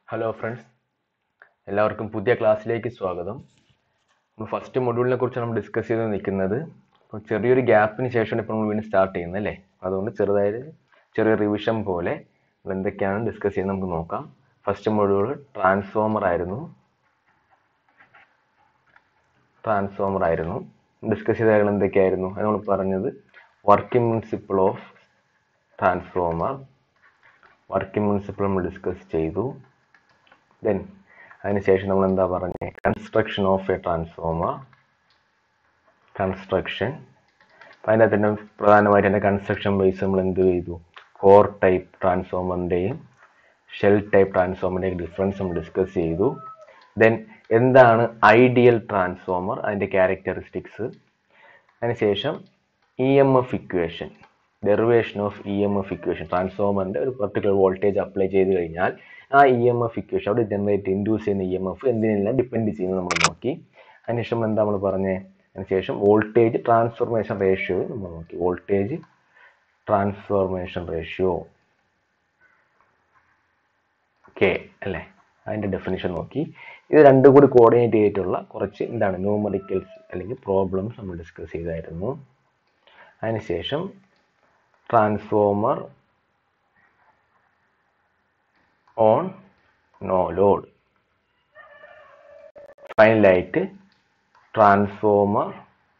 Hello friends എല്ലാവർക്കും പുതിയ ക്ലാസ്സിലേക്ക് സ്വാഗതം നമ്മൾ ഫസ്റ്റ് മൊഡ്യൂളിനെ കുറിച്ച് നമ്മൾ ഡിസ്കസ് ചെയ്ത് നിൽക്കുന്നത് അപ്പോൾ ചെറിയൊരു ഗ്യാപ്പിന് ശേഷമാണ് ഇപ്പോൾ നമ്മൾ വീണ്ടും സ്റ്റാർട്ട് ചെയ്യുന്നത് അല്ലേ അതുകൊണ്ട് ചെറുതായിട്ട് ചെറിയ റിവിഷൻ പോലെ നമ്മൾ എന്തൊക്കെയാണ് ഡിസ്കസ് ചെയ്യുന്നത് നമുക്ക് നോക്കാം ഫസ്റ്റ് മൊഡ്യൂൾ ട്രാൻസ്ഫോമർ ആയിരുന്നു ട്രാൻസ്ഫോമർ ആയിരുന്നു ഡിസ്കസ് ചെയ്ത കാര്യങ്ങൾ എന്തൊക്കെയായിരുന്നു അത് നമ്മൾ പറഞ്ഞത് working principle of transformer working principle നമ്മൾ ഡിസ്കസ് ചെയ്തു ദെൻ അതിനുശേഷം നമ്മൾ എന്താ പറഞ്ഞത് construction of a transformer construction അപ്പം അതിൻ്റെ തന്നെ പ്രധാനമായിട്ട് എൻ്റെ കൺസ്ട്രക്ഷൻ ബേസ് നമ്മൾ എന്ത് ചെയ്തു കോർ ടൈപ്പ് ട്രാൻസ്ഫോമറിൻ്റെയും ഷെൽ ടൈപ്പ് ട്രാൻസ്ഫോമറിൻ്റെയും ഡിഫറൻസ് നമ്മൾ ഡിസ്കസ് ചെയ്തു ദെൻ എന്താണ് ഐഡിയൽ ട്രാൻസ്ഫോമർ അതിൻ്റെ ക്യാരക്ടറിസ്റ്റിക്സ് അതിനുശേഷം E M F equation derivation of E M F equation ട്രാൻസ്ഫോമറിൻ്റെ ഒരു പെർട്ടിക്കുലർ വോൾട്ടേജ് അപ്ലൈ ചെയ്ത് കഴിഞ്ഞാൽ ആ ഇ എം എഫ് ഇക്വേഷൻ അവിടെ ജനറേറ്റ് ഇൻഡ്യൂസ് ചെയ്യുന്ന ഇ എം എഫ് എന്തിനെല്ലാം ഡിപ്പെൻഡ് ചെയ്യുന്നത് നമ്മൾ നോക്കി അതിനുശേഷം എന്താ നമ്മൾ പറഞ്ഞത് അതിനുശേഷം വോൾട്ടേജ് ട്രാൻസ്ഫോർമേഷൻ റേഷ്യോ നമ്മൾ നോക്കി വോൾട്ടേജ് ട്രാൻസ്ഫോർമേഷൻ റേഷ്യോ കെ അല്ലേ അതിൻ്റെ ഡെഫിനിഷൻ നോക്കി ഇത് രണ്ടും കൂടി കോർഡിനേറ്റ് ചെയ്തിട്ടുള്ള കുറച്ച് എന്താണ് ന്യൂമറിക്കൽസ് അല്ലെങ്കിൽ പ്രോബ്ലംസ് നമ്മൾ ഡിസ്കസ് ചെയ്തായിരുന്നു അതിനുശേഷം ട്രാൻസ്ഫോമർ ഓൺ നോ ലോഡ് ഫൈനലായിട്ട് transformer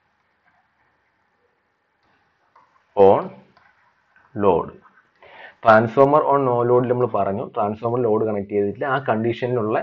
on load transformer on no ലോഡിൽ നമ്മൾ പറഞ്ഞു ട്രാൻസ്ഫോമർ ലോഡ് കണക്ട് ചെയ്തിട്ടില്ല ആ കണ്ടീഷനിലുള്ള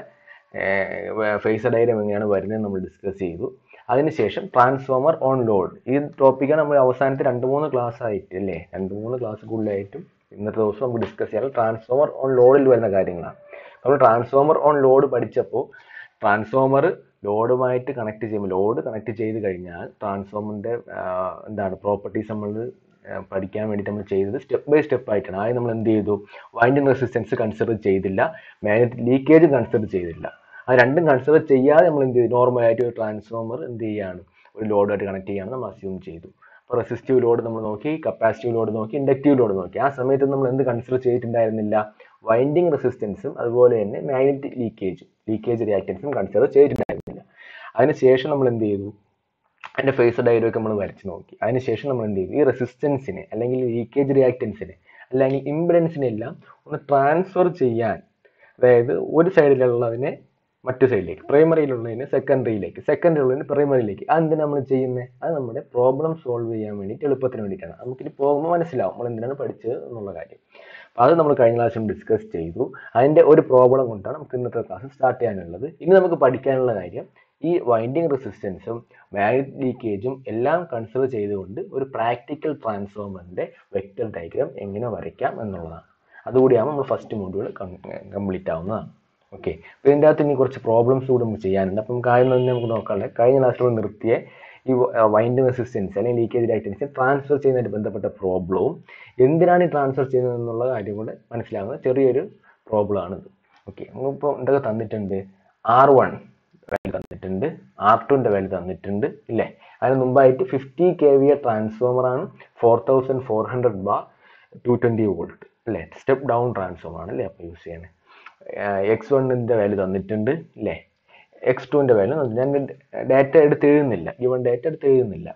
ഫേസ് ഡയഗ്രാം എങ്ങനെയാണ് വരുന്നത് നമ്മൾ ഡിസ്കസ് ചെയ്തു അതിനുശേഷം ട്രാൻസ്ഫോമർ ഓൺ ലോഡ് ഈ ടോപ്പിക്കാണ് നമ്മൾ അവസാനത്തെ രണ്ട് മൂന്ന് ക്ലാസ് ആയിട്ട് അല്ലേ രണ്ട് മൂന്ന് ക്ലാസ് കൂടുതലായിട്ടും ഇന്നത്തെ ദിവസം നമുക്ക് ഡിസ്കസ് ചെയ്യാൻ ട്രാൻസ്ഫോമർ ഓൺ ലോഡിൽ വരുന്ന കാര്യങ്ങളാണ് നമ്മൾ ട്രാൻസ്ഫോമർ ഓൺ ലോഡ് പഠിച്ചപ്പോൾ ട്രാൻസ്ഫോമർ ലോഡുമായിട്ട് കണക്ട് ചെയ്യുമ്പോൾ ലോഡ് കണക്ട് ചെയ്ത് കഴിഞ്ഞാൽ ട്രാൻസ്ഫോമറിൻ്റെ എന്താണ് പ്രോപ്പർട്ടീസ് നമ്മൾ പഠിക്കാൻ വേണ്ടിയിട്ട് നമ്മൾ ചെയ്തത് സ്റ്റെപ്പ് ബൈ സ്റ്റെപ്പ് ആയിട്ടാണ് ആദ്യം നമ്മൾ എന്ത് ചെയ്തു വൈൻഡിങ് റെസിസ്റ്റൻസ് കൺസിഡർ ചെയ്തില്ല മാഗ്നറ്റിക് ലീക്കേജ് കൺസിഡർ ചെയ്തില്ല അത് രണ്ടും കൺസിഡർ ചെയ്യാതെ നമ്മൾ എന്ത് ചെയ്തു നോർമലായിട്ട് ഒരു ട്രാൻസ്ഫോമർ എന്ത് ചെയ്യാണ് ഒരു ലോഡായിട്ട് കണക്ട് ചെയ്യാണ് നമ്മൾ അസ്യൂം ചെയ്തു അപ്പോൾ റെസിസ്റ്റീവ് ലോഡ് നമ്മൾ നോക്കി കപ്പാസിറ്റീവ് ലോഡ് നോക്കി ഇൻഡക്റ്റീവ് ലോഡ് നോക്കി ആ സമയത്ത് നമ്മൾ എന്ത് കൺസിഡർ ചെയ്തിട്ടുണ്ടായിരുന്നില്ല വൈൻഡിങ് റെസിസ്റ്റൻസും അതുപോലെ തന്നെ മാഗ്നറ്റിക് ലീക്കേജും ലീക്കേജ് റിയാക്റ്റൻസും കൺസിഡർ ചെയ്തിട്ടുണ്ടായിരുന്നില്ല അതിനുശേഷം നമ്മൾ എന്ത് ചെയ്തു അതിൻ്റെ ഫേസ് ഡയഗ്രമൊക്കെ നമ്മൾ വരച്ച് നോക്കി അതിനുശേഷം നമ്മൾ എന്ത് ചെയ്തു ഈ റെസിസ്റ്റൻസിനെ അല്ലെങ്കിൽ ലീക്കേജ് റിയാക്റ്റൻസിനെ അല്ലെങ്കിൽ ഇമ്പിഡൻസിനെ എല്ലാം ഒന്ന് ട്രാൻസ്ഫർ ചെയ്യാൻ അതായത് ഒരു സൈഡിലുള്ളതിനെ മറ്റു സൈഡിലേക്ക് പ്രൈമറിയിലുള്ളതിന് സെക്കൻഡറിയിലേക്ക് സെക്കൻഡറിയുള്ളതിന് പ്രൈമറിയിലേക്ക് അതെന്തിനാണ് നമ്മൾ ചെയ്യുന്നത് അത് നമ്മുടെ പ്രോബ്ലം സോൾവ് ചെയ്യാൻ വേണ്ടിയിട്ട് എളുപ്പത്തിന് വേണ്ടിയിട്ടാണ് നമുക്കിനി പോകുമ്പോൾ മനസ്സിലാവും നമ്മൾ എന്തിനാണ് പഠിച്ചത് എന്നുള്ള കാര്യം അപ്പോൾ അത് നമ്മൾ കഴിഞ്ഞ ക്ലാസ്സിൽ ഡിസ്കസ് ചെയ്തു അതിൻ്റെ ഒരു പ്രോബ്ലം കൊണ്ടാണ് നമുക്ക് ഇന്നത്തെ ക്ലാസ് സ്റ്റാർട്ട് ചെയ്യാനുള്ളത് ഇനി നമുക്ക് പഠിക്കാനുള്ള കാര്യം ഈ വൈൻഡിങ് റെസിസ്റ്റൻസും മാഗ്നറ്റിക് ലീക്കേജും എല്ലാം കൺസിഡർ ചെയ്തുകൊണ്ട് ഒരു പ്രാക്ടിക്കൽ ട്രാൻസ്ഫോമറിൻ്റെ വെക്റ്റർ ഡയഗ്രാം എങ്ങനെ വരയ്ക്കാം എന്നുള്ളതാണ് അതുകൂടിയാകുമ്പോൾ നമ്മൾ ഫസ്റ്റ് മൊഡ്യൂൾ കംപ്ലീറ്റ് ആവുന്നതാണ് ഓക്കെ അപ്പോൾ ഇതിൻ്റെ അകത്ത് ഇനി കുറച്ച് പ്രോബ്ലംസ് കൂടെ നമുക്ക് ചെയ്യാനുണ്ട് അപ്പം നമുക്ക് ആദ്യം തന്നെ നമുക്ക് നോക്കാനുള്ളത് കഴിഞ്ഞ ക്ലാസ്സിൽ നിർത്തിയ ഈ വൈൻഡിങ് റെസിസ്റ്റൻസ് അല്ലെങ്കിൽ ലീക്കേജ് റിയാക്റ്റൻസ് ട്രാൻസ്ഫർ ചെയ്യുന്നതായിട്ട് ബന്ധപ്പെട്ട പ്രോബ്ലവും എന്തിനാണ് ഈ ട്രാൻസ്ഫർ ചെയ്യുന്നത് എന്നുള്ള കാര്യം കൂടെ മനസ്സിലാകുന്ന ചെറിയൊരു പ്രോബ്ലം ആണിത് ഓക്കെ നമുക്കിപ്പോൾ എന്തൊക്കെ തന്നിട്ടുണ്ട് ആർ വൺ വാല്യൂ തന്നിട്ടുണ്ട് ആർ ടുൻ്റെ വാല്യൂ തന്നിട്ടുണ്ട് ഇല്ലേ അതിന് മുമ്പായിട്ട് fifty K V A transformer ആണ് four thousand four hundred bar two twenty volt അല്ലേ സ്റ്റെപ്പ് ഡൗൺ ട്രാൻസ്ഫോമർ ആണ് അല്ലേ അപ്പോൾ യൂസ് ചെയ്യണേ എക്സ് വണ്ണിൻ്റെ വാല്യൂ തന്നിട്ടുണ്ട് ഇല്ലേ എക്സ് ടുവിൻ്റെ വാല്യൂ ഞാൻ ഡാറ്റ എടുത്ത് എഴുതുന്നില്ല ഗിവൺ ഡാറ്റ എടുത്ത് എഴുതുന്നില്ല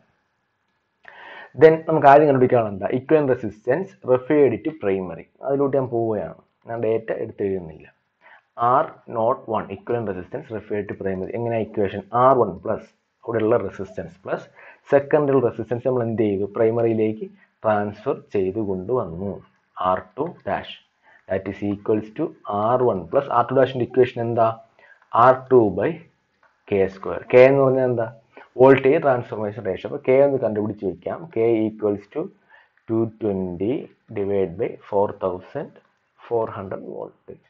ദെൻ നമുക്ക് ആദ്യം കണ്ടുപിടിക്കാനുള്ള എന്താ equivalent resistance referred to primary അതിലോട്ട് ഞാൻ പോവുകയാണ് ഞാൻ ഡാറ്റ എടുത്ത് എഴുതുന്നില്ല R not one equivalent resistance referred to primary എങ്ങനെ ഇക്വേഷൻ ആർ വൺ പ്ലസ് അവിടെയുള്ള റെസിസ്റ്റൻസ് പ്ലസ് സെക്കൻഡറി റെസിസ്റ്റൻസ് നമ്മൾ എന്ത് ചെയ്തു പ്രൈമറിയിലേക്ക് ട്രാൻസ്ഫർ ചെയ്ത് കൊണ്ടുവന്നു R two dash that is equals to R one plus R two ഡാഷിൻ്റെ ഇക്വേഷൻ എന്താ R two by K square K എന്ന് പറഞ്ഞാൽ എന്താ വോൾട്ടേജ് ട്രാൻസ്ഫോർമേഷൻ റേഷ്യോ അപ്പോൾ കെ ഒന്ന് കണ്ടുപിടിച്ച് വയ്ക്കാം K equals to two twenty divide by four thousand four hundred voltage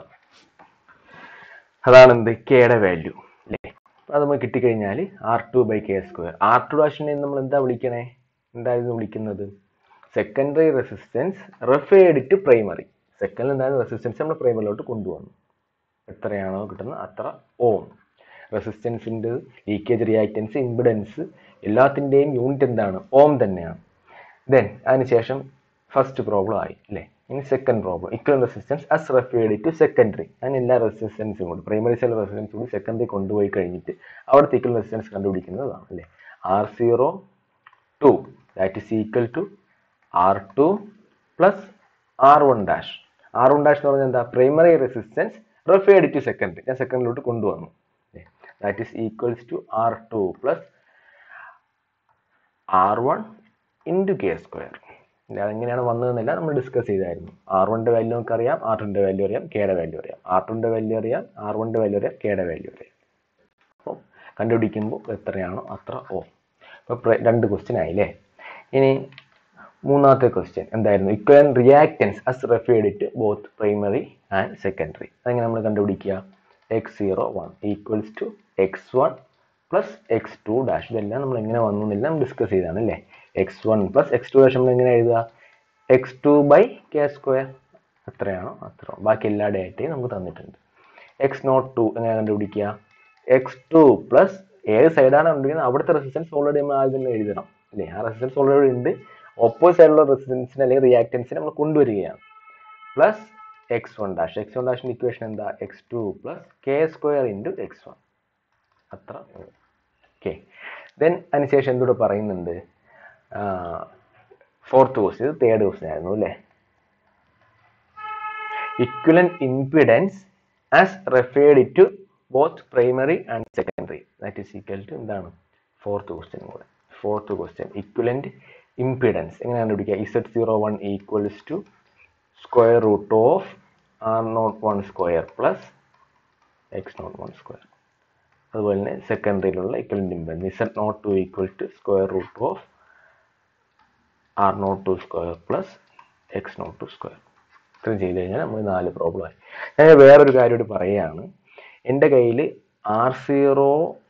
അതാണ് എന്ത് കെയുടെ വാല്യൂ അല്ലേ അപ്പോൾ അത് നമുക്ക് കിട്ടിക്കഴിഞ്ഞാൽ R two by K square R two ഡാഷിനെ നമ്മൾ എന്താ വിളിക്കണേ എന്തായിരുന്നു വിളിക്കുന്നത് secondary resistance referred to primary സെക്കൻഡിൽ എന്തായാലും റെസിസ്റ്റൻസ് നമ്മൾ പ്രൈമറിലോട്ട് കൊണ്ടുവന്നു എത്രയാണോ കിട്ടുന്നത് അത്ര ഓം റെസിസ്റ്റൻസിൻ്റെ ലീക്കേജ് റിയാക്റ്റൻസ് ഇമ്പിഡൻസ് എല്ലാത്തിൻ്റെയും യൂണിറ്റ് എന്താണ് ഓം തന്നെയാണ് ദെൻ അതിനുശേഷം ഫസ്റ്റ് പ്രോബ്ലം ആയി അല്ലേ ഇനി second problem equal resistance as referred to secondary അങ്ങനെ എല്ലാ റെസിസ്റ്റൻസും കൂടി പ്രൈമറി സെൽ റെസിസ്റ്റൻസ് കൂടി സെക്കൻഡറി കൊണ്ടുപോയി കഴിഞ്ഞിട്ട് അവിടുത്തെ ഇക്വൽ റെസിസ്റ്റൻസ് കണ്ടുപിടിക്കുന്നതാണ് അല്ലേ R zero two that is equal to R two plus R one dash R one dash എന്ന് പറഞ്ഞാൽ എന്താ primary resistance referred to secondary ഞാൻ സെക്കൻഡിലോട്ട് കൊണ്ടുവന്നു that is equals to R two plus R one into K square അതെങ്ങനെയാണ് വന്നതെന്നല്ല നമ്മൾ discuss ചെയ്തായിരുന്നു ആർ വണ്ണിൻ്റെ വാല്യൂ നമുക്ക് അറിയാം ആർ ടുൻ്റെ വാല്യൂ അറിയാം കെയുടെ വാല്യൂ അറിയാം ആർ ടുൻ്റെ വാല്യൂ അറിയാം ആർ വണ്ണിൻ്റെ വാല്യൂ അറിയാം കെയുടെ വാല്യൂ അറിയാം അപ്പോൾ കണ്ടുപിടിക്കുമ്പോൾ എത്രയാണോ അത്ര ഓ അപ്പോൾ രണ്ട് ക്വസ്റ്റ്യൻ ആയില്ലേ ഇനി മൂന്നാമത്തെ ക്വസ്റ്റ്യൻ എന്തായിരുന്നു equivalent reactance as referred to both primary and secondary അതെങ്ങനെ നമ്മൾ കണ്ടുപിടിക്കുക X zero one equals to X one plus X two dash ഇതെല്ലാം നമ്മൾ എങ്ങനെ വന്നു എന്നെല്ലാം ഡിസ്കസ് ചെയ്താണ് അല്ലേ X one plus X two dash നമ്മൾ എങ്ങനെ എഴുതുക X two by K square എത്രയാണോ അത്ര ബാക്കി എല്ലാ ഡേറ്റയും നമുക്ക് തന്നിട്ടുണ്ട് എക്സ് നോട്ട് ടു എങ്ങനെ കണ്ടുപിടിക്കുക എക്സ് ടു പ്ലസ് ഏത് സൈഡാണ് കണ്ടുപിടിക്കുന്നത് അവിടുത്തെ റെസിസ്റ്റൻസ് ഓൾറെഡി നമ്മൾ ആദ്യം എഴുതണം അല്ലേ ആ റെസിസ്റ്റൻസ് ഓൾറെഡി ഉണ്ട് ഓപ്പോസിറ്റ് സൈഡിലുള്ള റെസിസ്റ്റൻസിനെ അല്ലെങ്കിൽ റിയാക്റ്റൻസിനെ നമ്മൾ കൊണ്ടുവരികയാണ് plus X one dash X one ഡാഷിൻ്റെ ഇക്വേഷൻ എന്താ X two plus K square into X one അത്ര ഓക്കെ ദെൻ അതിനുശേഷം എന്തുകൂടെ പറയുന്നുണ്ട് ഫോർത്ത് ക്വസ്റ്റ്യൻ ഇത് തേർഡ് ക്വസ്റ്റ്യൻ ആയിരുന്നു അല്ലേ equivalent impedance as referred to both primary and secondary that is equal to എന്താണ് ഫോർത്ത് ക്വസ്റ്റ്യൻ കൂടെ ഫോർത്ത് ക്വസ്റ്റ്യൻ ഇക്വലൻറ്റ് ഇംപിഡൻസ് എങ്ങനെ കണ്ടുപിടിക്കുക Z zero one equals to square root of R not one square plus X not one square അതുപോലെ തന്നെ സെക്കൻഡറിയിലുള്ള equivalent impedance Z naught two equal to square root of R not two square plus X not two square ഇത്രയും ചെയ്ത് കഴിഞ്ഞാൽ നമ്മൾ നാല് problem ആയി ഞാൻ വേറൊരു കാര്യം കൂടി പറയുകയാണ് എൻ്റെ കയ്യിൽ ആർ സീറോ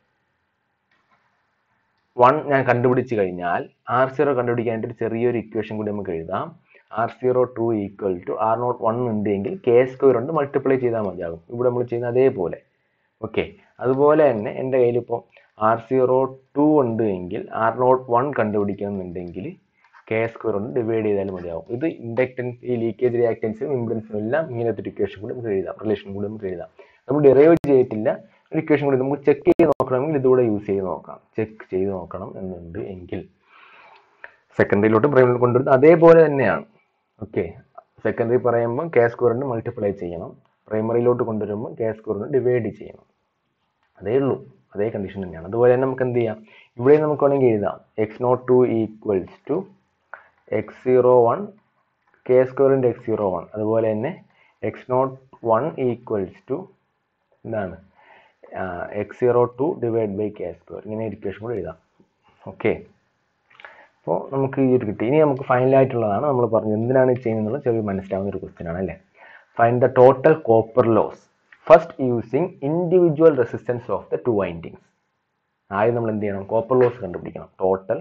വൺ ഞാൻ കണ്ടുപിടിച്ച് കഴിഞ്ഞാൽ ആർ സീറോ കണ്ടുപിടിക്കാനായിട്ട് ഒരു ചെറിയൊരു ഇക്വേഷൻ കൂടി നമുക്ക് എഴുതാം R zero two equal to R not one ഉണ്ടെങ്കിൽ കെ സ്ക്വയർ കൊണ്ട് മൾട്ടിപ്ലൈ ചെയ്താൽ മതിയാകും ഇവിടെ നമ്മൾ ചെയ്യുന്ന അതേപോലെ ഓക്കെ അതുപോലെ തന്നെ എൻ്റെ കയ്യിൽ ഇപ്പോൾ ആർ സീറോ ടു ഉണ്ട് എങ്കിൽ ആർ നോട്ട് വൺ കണ്ടുപിടിക്കണമെന്നുണ്ടെങ്കിൽ കെ സ്ക്വയർ കൊണ്ട് ഡിവൈഡ് ചെയ്താലും മതിയാവും ഇത് ഇൻഡക്റ്റൻസ് ഈ ലീക്കേജ് റിയാക്റ്റൻസും ഇംപഡൻസും എല്ലാം ഇങ്ങനത്തെ ഒരു ഇക്വേഷൻ കൂടി നമുക്ക് എഴുതാം റിലേഷൻ കൂടി നമുക്ക് എഴുതാം നമ്മൾ ഡിറൈവ് ചെയ്തിട്ടില്ല ഒരു ഇക്വേഷൻ കൂടി നമുക്ക് ചെക്ക് ചെയ്ത് നോക്കണമെങ്കിൽ ഇതുകൂടെ യൂസ് ചെയ്ത് നോക്കാം ചെക്ക് ചെയ്ത് നോക്കണം എന്നുണ്ട് എങ്കിൽ സെക്കൻഡറിയിലോട്ട് പ്രൈമറി കൊണ്ടുവരുന്നത് അതേപോലെ തന്നെയാണ് ഓക്കെ സെക്കൻഡറി പറയുമ്പോൾ കെ സ്ക്വയറിന് മൾട്ടിപ്ലൈ ചെയ്യണം പ്രൈമറിയിലോട്ട് കൊണ്ടുവരുമ്പോൾ കെ സ്ക്വയറിന് ഡിവൈഡ് ചെയ്യണം അതേ ഉള്ളൂ അതേ കണ്ടീഷൻ തന്നെയാണ് അതുപോലെ തന്നെ നമുക്ക് എന്ത് ചെയ്യാം ഇവിടെ നമുക്ക് വേണമെങ്കിൽ എഴുതാം x not two equals to x zero one K സ്ക്വയറിൻ്റെ എക്സ് സീറോ വൺ അതുപോലെ തന്നെ x not one equals to എന്താണ് x zero two divide by K square ഇങ്ങനെ ഇക്വേഷൻ കൂടെ എഴുതാം ഓക്കെ അപ്പോൾ നമുക്ക് ഈ ഒരു കിട്ടി ഇനി നമുക്ക് ഫൈനലായിട്ടുള്ളതാണ് നമ്മൾ പറഞ്ഞത് എന്തിനാണ് ഇത് ചെയ്യുന്നത് ചെറിയ മനസ്സിലാവുന്ന ഒരു ക്വസ്റ്റ്യൻ ആണ് അല്ലേ find the total copper loss first using individual resistance of the two windings ആദ്യം നമ്മൾ എന്ത് ചെയ്യണം കോപ്പർ ലോസ് കണ്ടുപിടിക്കണം ടോട്ടൽ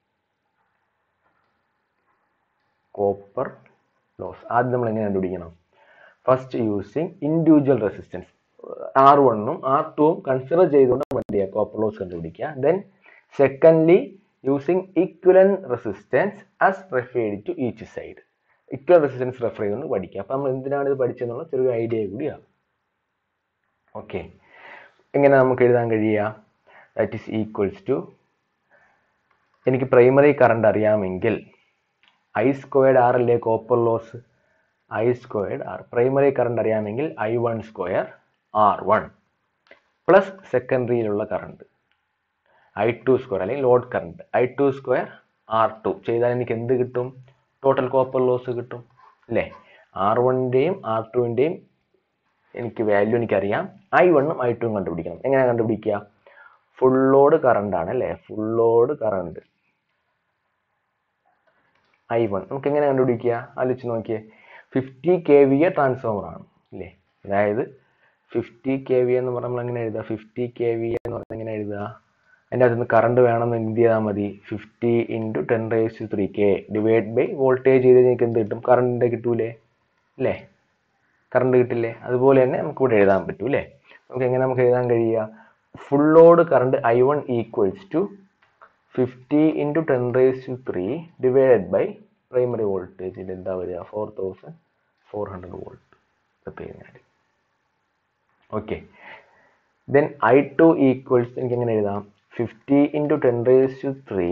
കോപ്പർ ലോസ് ആദ്യം നമ്മൾ എങ്ങനെ കണ്ടുപിടിക്കണം first using individual resistance R വണ്ണും ആർ ടുവും കൺസിഡർ ചെയ്തുകൊണ്ട് നമ്മൾ എന്ത് ചെയ്യുക കോപ്പർ ലോസ് കണ്ടുപിടിക്കുക then secondly using equivalent resistance as referred to each side equal resistance refer ചെയ്തുകൊണ്ട് പഠിക്കുക അപ്പോൾ നമ്മൾ എന്തിനാണ് ഇത് പഠിച്ചതെന്നുള്ള ചെറിയൊരു ഐഡിയ കൂടിയാണ് ഓക്കെ എങ്ങനെ നമുക്ക് എഴുതാൻ കഴിയുക ദാറ്റ് ഈസ് ഈക്വൽസ് ടു എനിക്ക് പ്രൈമറി കറണ്ട് അറിയാമെങ്കിൽ ഐ സ്ക്വയർഡ് ആർ അല്ലേ copper loss I squared R primary current അറിയാമെങ്കിൽ I one square R one plus സെക്കൻഡറിയിലുള്ള കറണ്ട് ഐ ടു സ്ക്വയർ അല്ലെങ്കിൽ load current I two square R two ചെയ്താൽ എനിക്ക് എന്ത് കിട്ടും ടോട്ടൽ കോപ്പർ ലോസ് കിട്ടും അല്ലേ ആർ വണ്ണിൻ്റെയും ആർ ടുവിൻ്റെയും എനിക്ക് വാല്യൂ എനിക്കറിയാം ഐ വണ്ണും ഐ ടുവും കണ്ടുപിടിക്കണം എങ്ങനെ കണ്ടുപിടിക്കുക ഫുൾ ലോഡ് കറണ്ട് ആണ് അല്ലേ full load current I one നമുക്ക് എങ്ങനെ കണ്ടുപിടിക്കുക ആലോചിച്ച് നോക്കിയേ fifty K V A transformer ആണ് അല്ലേ അതായത് ഫിഫ്റ്റി കെ വി എന്ന് പറഞ്ഞാൽ നമ്മൾ എങ്ങനെ എഴുതുക ഫിഫ്റ്റി കെ വി എന്ന് പറഞ്ഞാൽ എങ്ങനെ എഴുതുക അതിൻ്റെ അകത്ത് നിന്ന് കറണ്ട് വേണമെന്ന് എന്ത് ചെയ്താൽ മതി fifty into ten raise to three K divide by voltage ചെയ്ത് നിങ്ങൾക്ക് എന്ത് കിട്ടും കറണ്ടിൻ്റെ കിട്ടൂലേ അല്ലേ കറണ്ട് കിട്ടില്ലേ അതുപോലെ തന്നെ നമുക്ക് ഇവിടെ എഴുതാൻ പറ്റും അല്ലേ നമുക്ക് എങ്ങനെ നമുക്ക് എഴുതാൻ കഴിയുക full load current I one equals to fifty into ten raise to three divided by primary voltage എന്താ വരിക four thousand four hundred volt എടുത്തു കഴിഞ്ഞാൽ okay then I two equals എനിക്ക് എങ്ങനെ എഴുതാം fifty into ten raise to three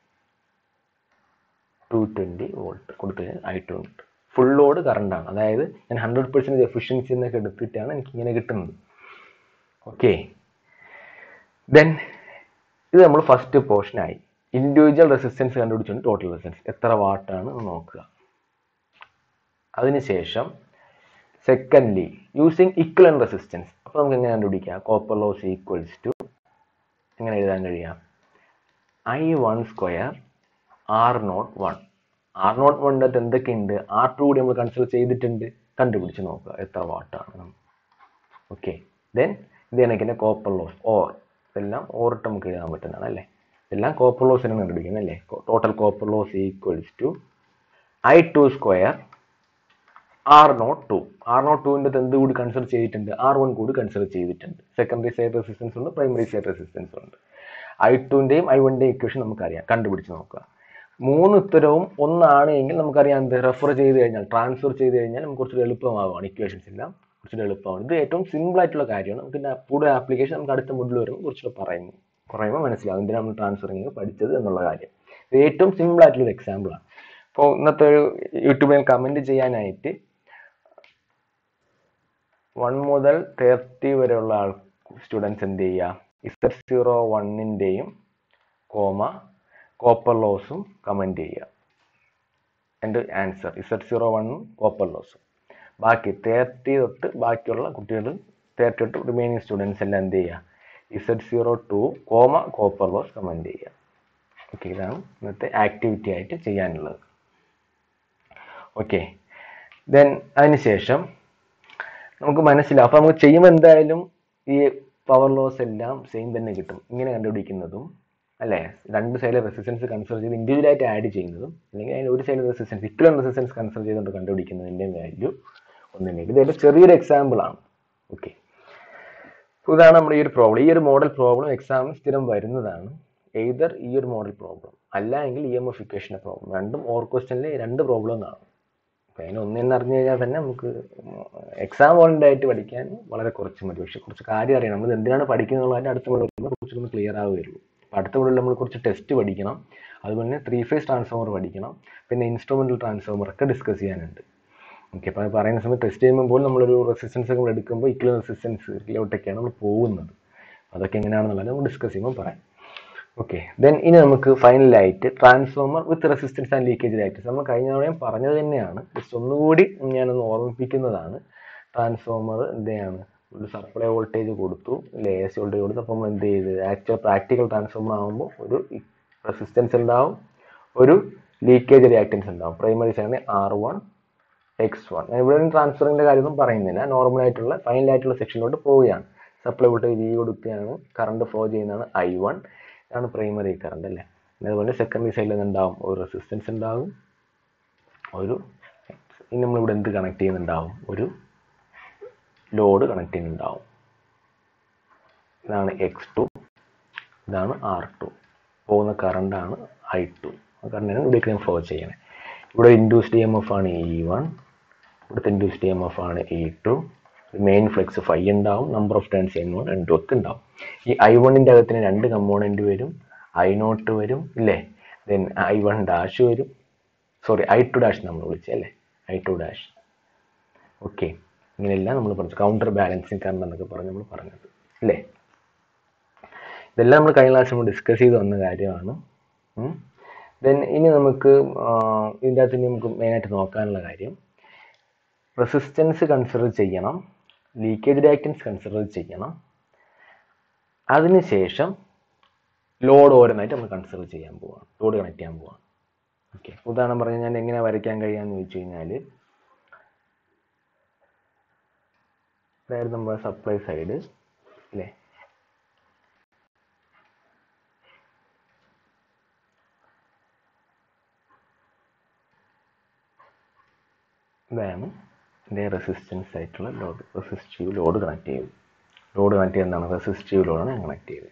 two twenty volt കൊടുത്തു കഴിഞ്ഞാൽ I two ഉണ്ട് ഫുൾ ലോഡ് കറണ്ടാണ് അതായത് ഞാൻ ഹൺഡ്രഡ് പെർസെൻറ്റ് എഫിഷ്യൻസി എന്നൊക്കെ എടുത്തിട്ടാണ് എനിക്ക് ഇങ്ങനെ കിട്ടുന്നത് ഓക്കെ ദെൻ ഇത് നമ്മൾ ഫസ്റ്റ് പോർഷനായി ഇൻഡിവിജ്വൽ റെസിസ്റ്റൻസ് കണ്ടുപിടിച്ചുകൊണ്ട് ടോട്ടൽ റെസിസ്റ്റൻസ് എത്ര വാട്ടാണ് എന്ന് നോക്കുക അതിനുശേഷം സെക്കൻഡ്ലി യൂസിങ് ഇക്വലൻ റെസിസ്റ്റൻസ് അപ്പോൾ നമുക്ക് എങ്ങനെ കണ്ടുപിടിക്കാം കോപ്പർ ലോസ് ഈക്വൽസ് ടു എങ്ങനെ എഴുതാൻ കഴിയാം I one square R not one R nought വണ്ണിൻ്റെ അകത്ത് എന്തൊക്കെയുണ്ട് ആർ ടു കൂടി നമ്മൾ കൺസിഡർ ചെയ്തിട്ടുണ്ട് കണ്ടുപിടിച്ച് നോക്കുക എത്ര വാട്ടാണ് ഓക്കെ ദെൻ ഇത് കണക്കിൻ്റെ കോപ്പർ ലോസ് ഓർ ഇതെല്ലാം ഓറിട്ട് നമുക്ക് എഴുതാൻ പറ്റുന്നതാണ് അല്ലേ എല്ലാം കോപ്പർ ലോസിനെ കണ്ടുപിടിക്കുന്നത് അല്ലേ total copper loss equals to I two square R not two R nought ടുവിൻ്റെ എന്ത് കൂടി കൺസിഡർ ചെയ്തിട്ടുണ്ട് ആർ വൺ കൂടി കൺസിഡർ ചെയ്തിട്ടുണ്ട് സെക്കൻഡറി സൈഡ് റെസിസ്റ്റൻസ് ഉണ്ട് പ്രൈമറി സൈഡ് റെസിസ്റ്റൻസ് ഉണ്ട് ഐ ടുവിൻ്റെയും ഐ വണ്ണിൻ്റെയും ഇക്വേഷൻ നമുക്കറിയാം കണ്ടുപിടിച്ച് നോക്കുക മൂന്ന് ഉത്തരവും ഒന്നാണ് എങ്കിൽ നമുക്കറിയാം എന്ത് റെഫർ ചെയ്ത് കഴിഞ്ഞാൽ ട്രാൻസ്ഫർ ചെയ്ത് കഴിഞ്ഞാൽ നമുക്ക് കുറച്ചുകൂടി എളുപ്പമാവുകയാണ് ഇക്വേഷൻസ് എല്ലാം കുറച്ചുകൂടി എളുപ്പമാണ് ഇത് ഏറ്റവും സിമ്പിൾ ആയിട്ടുള്ള കാര്യമാണ് നമുക്ക് ഇതിൻ്റെ കൂടുതൽ ആപ്ലിക്കേഷൻ നമുക്ക് അടുത്ത മുന്നിൽ വരുമ്പോൾ കുറച്ചുകൂടി പറയുന്നു പറയുമ്പോൾ മനസ്സിലാവും എന്തിനാണ് നമ്മൾ ട്രാൻസ്ഫറിങ് പഠിച്ചത് എന്നുള്ള കാര്യം ഇത് ഏറ്റവും സിമ്പിൾ ആയിട്ടുള്ള എക്സാമ്പിളാണ് അപ്പോൾ ഇന്നത്തെ ഒരു യൂട്യൂബിൽ കമൻറ്റ് ചെയ്യാനായിട്ട് വൺ മുതൽ തേർട്ടി വരെയുള്ള ആൾ സ്റ്റുഡൻസ് എന്ത് ചെയ്യുക ഇസഡ് സീറോ വണ്ണിൻ്റെയും കോമ കോപ്പർ ലോസും കമൻറ്റ് ചെയ്യുക എൻ്റെ ആൻസർ ഇസഡ് സീറോ വണ്ണും കോപ്പർ ലോസും ബാക്കി തേർട്ടി തൊട്ട് ബാക്കിയുള്ള കുട്ടികൾ തേർട്ടി തൊട്ട് റിമൈനിങ് സ്റ്റുഡൻസ് എല്ലാം എന്ത് ചെയ്യുക Z zero two comma copper loss comment ചെയ്യുക ഓക്കെ ഇതാണ് ഇന്നത്തെ ആക്ടിവിറ്റി ആയിട്ട് ചെയ്യാനുള്ളത് ഓക്കെ ദെൻ അതിനുശേഷം നമുക്ക് മനസ്സിലാവും അപ്പോൾ നമുക്ക് ചെയ്യുമ്പോൾ എന്തായാലും ഈ പവർ ലോസ് എല്ലാം സെയിം തന്നെ കിട്ടും ഇങ്ങനെ കണ്ടുപിടിക്കുന്നതും അല്ലേ രണ്ട് സൈഡിലെ റെസിസ്റ്റൻസ് കൺസിഡർ ചെയ്ത് ഇൻഡിവിജ്വലായിട്ട് ആഡ് ചെയ്യുന്നതും അല്ലെങ്കിൽ അതിന് ഒരു സൈഡിൽ റെസിസ്റ്റൻസ് ഇക്വലൻ റെസിസ്റ്റൻസ് കൺസിഡർ ചെയ്തുകൊണ്ട് കണ്ടുപിടിക്കുന്നതിൻ്റെ വാല്യൂ ഒന്നിനെ ഇത് ഇതിൻ്റെ ചെറിയൊരു എക്സാമ്പിൾ ആണ് ഓക്കെ ഇതാണ് നമ്മുടെ ഈ ഒരു പ്രോബ്ലം ഈ ഒരു മോഡൽ പ്രോബ്ലം എക്സാമിന് സ്ഥിരം വരുന്നതാണ് എയ്തർ ഈ ഒരു മോഡൽ പ്രോബ്ലം അല്ല എങ്കിൽ ഇ എം എഫ് ഇക്വേഷൻ്റെ പ്രോബ്ലം രണ്ടും ഓർ ക്വസ്റ്റനിൽ രണ്ട് പ്രോബ്ലം കാണും അപ്പോൾ അതിന് ഒന്നെന്ന് അറിഞ്ഞു കഴിഞ്ഞാൽ തന്നെ നമുക്ക് എക്സാം ഓറിയൻ്റ് ആയിട്ട് പഠിക്കാൻ വളരെ കുറച്ച് മതി പക്ഷേ കുറച്ച് കാര്യം അറിയണം നമ്മൾ എന്തിനാണ് പഠിക്കുന്നുള്ളതിൻ്റെ അടുത്ത മുകളിൽ കുറച്ചൊന്ന് ക്ലിയർ ആവുകയുള്ളൂ അപ്പോൾ അടുത്ത മുകളിൽ നമ്മൾ കുറച്ച് ടെസ്റ്റ് പഠിക്കണം അതുപോലെ തന്നെ ത്രീ ഫേസ് ട്രാൻസ്ഫോമർ പഠിക്കണം പിന്നെ ഇൻസ്ട്രുമെൻ്റൽ ട്രാൻസ്ഫോമർ ഒക്കെ ഡിസ്കസ് ചെയ്യാനുണ്ട് ഓക്കെ അപ്പോൾ അത് പറയുന്ന സമയത്ത് ടെസ്റ്റ് ചെയ്യുമ്പോൾ നമ്മളൊരു റെസിസ്റ്റൻസ് നമ്മൾ എടുക്കുമ്പോൾ ഇക്വൽ റെസിസ്റ്റൻസിലോട്ടൊക്കെയാണ് നമ്മൾ പോകുന്നത് അതൊക്കെ എങ്ങനെയാണെന്നുള്ളത് നമ്മൾ ഡിസ്കസ് ചെയ്യുമ്പോൾ പറയാം ഓക്കെ ദെൻ ഇനി നമുക്ക് ഫൈനലായിട്ട് transformer with resistance and leakage reactance നമ്മൾ കഴിഞ്ഞ തവണയും പറഞ്ഞത് തന്നെയാണ് ജസ്റ്റ് ഒന്നുകൂടി ഞാനൊന്ന് ഓർമ്മിപ്പിക്കുന്നതാണ് ട്രാൻസ്ഫോമർ എന്തെയാണ് ഒരു സപ്ലൈ വോൾട്ടേജ് കൊടുത്തു അല്ലെ എ സി വോൾട്ടേജ് കൊടുത്തു അപ്പോൾ നമ്മൾ എന്ത് ചെയ്ത് ആക്ച്വൽ പ്രാക്ടിക്കൽ ട്രാൻസ്ഫോമർ ആകുമ്പോൾ ഒരു റെസിസ്റ്റൻസ് ഉണ്ടാവും ഒരു ലീക്കേജ് റിയാക്ടൻസ് ഉണ്ടാവും പ്രൈമറി സൈഡിന് ആർ വൺ എക്സ് വൺ ഇവിടെ ട്രാൻസ്ഫറിൻ്റെ കാര്യമൊന്നും പറയുന്നില്ല നോർമൽ ആയിട്ടുള്ള ഫൈനൽ ആയിട്ടുള്ള സെക്ഷനിലോട്ട് പോവുകയാണ് സപ്ലൈ വോൾട്ടേജ് വി കൊടുക്കുകയാണ് കറണ്ട് ഫ്ലോ ചെയ്യുന്നതാണ് ഐ വൺ ഇതാണ് പ്രൈമറി കറണ്ട് അല്ലേ അതുപോലെ സെക്കൻഡറി സൈഡിൽ ഉണ്ടാവും ഒരു റെസിസ്റ്റൻസ് ഉണ്ടാവും ഒരു ഇനി നമ്മളിവിടെ എന്ത് കണക്ട് ചെയ്യുന്നുണ്ടാവും ഒരു ലോഡ് കണക്ട് ചെയ്യുന്നുണ്ടാവും ഇതാണ് എക്സ് ടു ഇതാണ് ആർ ടു പോകുന്ന കറണ്ടാണ് ഐ ടു ആ കറണ്ടാണ് ഇവിടെ ഫ്ലോ ചെയ്യണേ ഇവിടെ ഇൻഡ്യൂസ് ഡി എം എഫ് ആണ് ഇ വൺ ഇവിടുത്തെ ഇൻഡ്യൂസ് ഡി എം എഫ് ആണ് E two main flux phi ഉണ്ടാവും number of turns N one N two ഒക്കെ ഉണ്ടാവും ഈ ഐ വണ്ണിൻ്റെ അകത്തിന് രണ്ട് കമ്പോണൻറ്റ് വരും ഐ നോട്ട് വരും ഇല്ലേ ദെൻ ഐ വൺ ഡാഷ് വരും സോറി ഐ ടു ഡാഷ് നമ്മൾ വിളിച്ചത് അല്ലേ ഐ ടു ഡാഷ് ഓക്കെ ഇങ്ങനെയെല്ലാം നമ്മൾ പറഞ്ഞു കൗണ്ടർ ബാലൻസിങ് കറണ്ട് എന്നൊക്കെ പറഞ്ഞ് നമ്മൾ പറഞ്ഞത് അല്ലേ ഇതെല്ലാം നമ്മൾ കഴിഞ്ഞ ക്ലാസ് നമ്മൾ ഡിസ്കസ് ചെയ്ത് വന്ന കാര്യമാണ് ദെൻ ഇനി നമുക്ക് ഇതിൻ്റെ അകത്ത് ഇനി നമുക്ക് മെയിനായിട്ട് നോക്കാനുള്ള കാര്യം റെസിസ്റ്റൻസ് കൺസിഡർ ചെയ്യണം ലീക്കേജ് റിയാക്റ്റൻസ് കൺസിഡർ ചെയ്യണം അതിനുശേഷം ലോഡ് ഓരോന്നായിട്ട് നമ്മൾ കൺസിഡർ ചെയ്യാൻ പോവാണ് ലോഡ് കണക്ട് ചെയ്യാൻ പോവാണ് ഓക്കെ ഉദാഹരണം പറഞ്ഞാൽ ഞാൻ എങ്ങനെ വരയ്ക്കാൻ കഴിയാന്ന് ചോദിച്ചു കഴിഞ്ഞാൽ അതായത് നമ്മുടെ സപ്ലൈ സൈഡ് അല്ലേ ഇതാണ് ഇതിൻ്റെ റെസിസ്റ്റൻസ് ആയിട്ടുള്ള ലോഡ് റെസിസ്റ്റീവ് ലോഡ് കണക്ട് ചെയ്തു ലോഡ് കണക്ട് ചെയ്യുന്നതാണ് റെസിസ്റ്റീവ് ലോഡാണ് ഞാൻ കണക്ട് ചെയ്തത്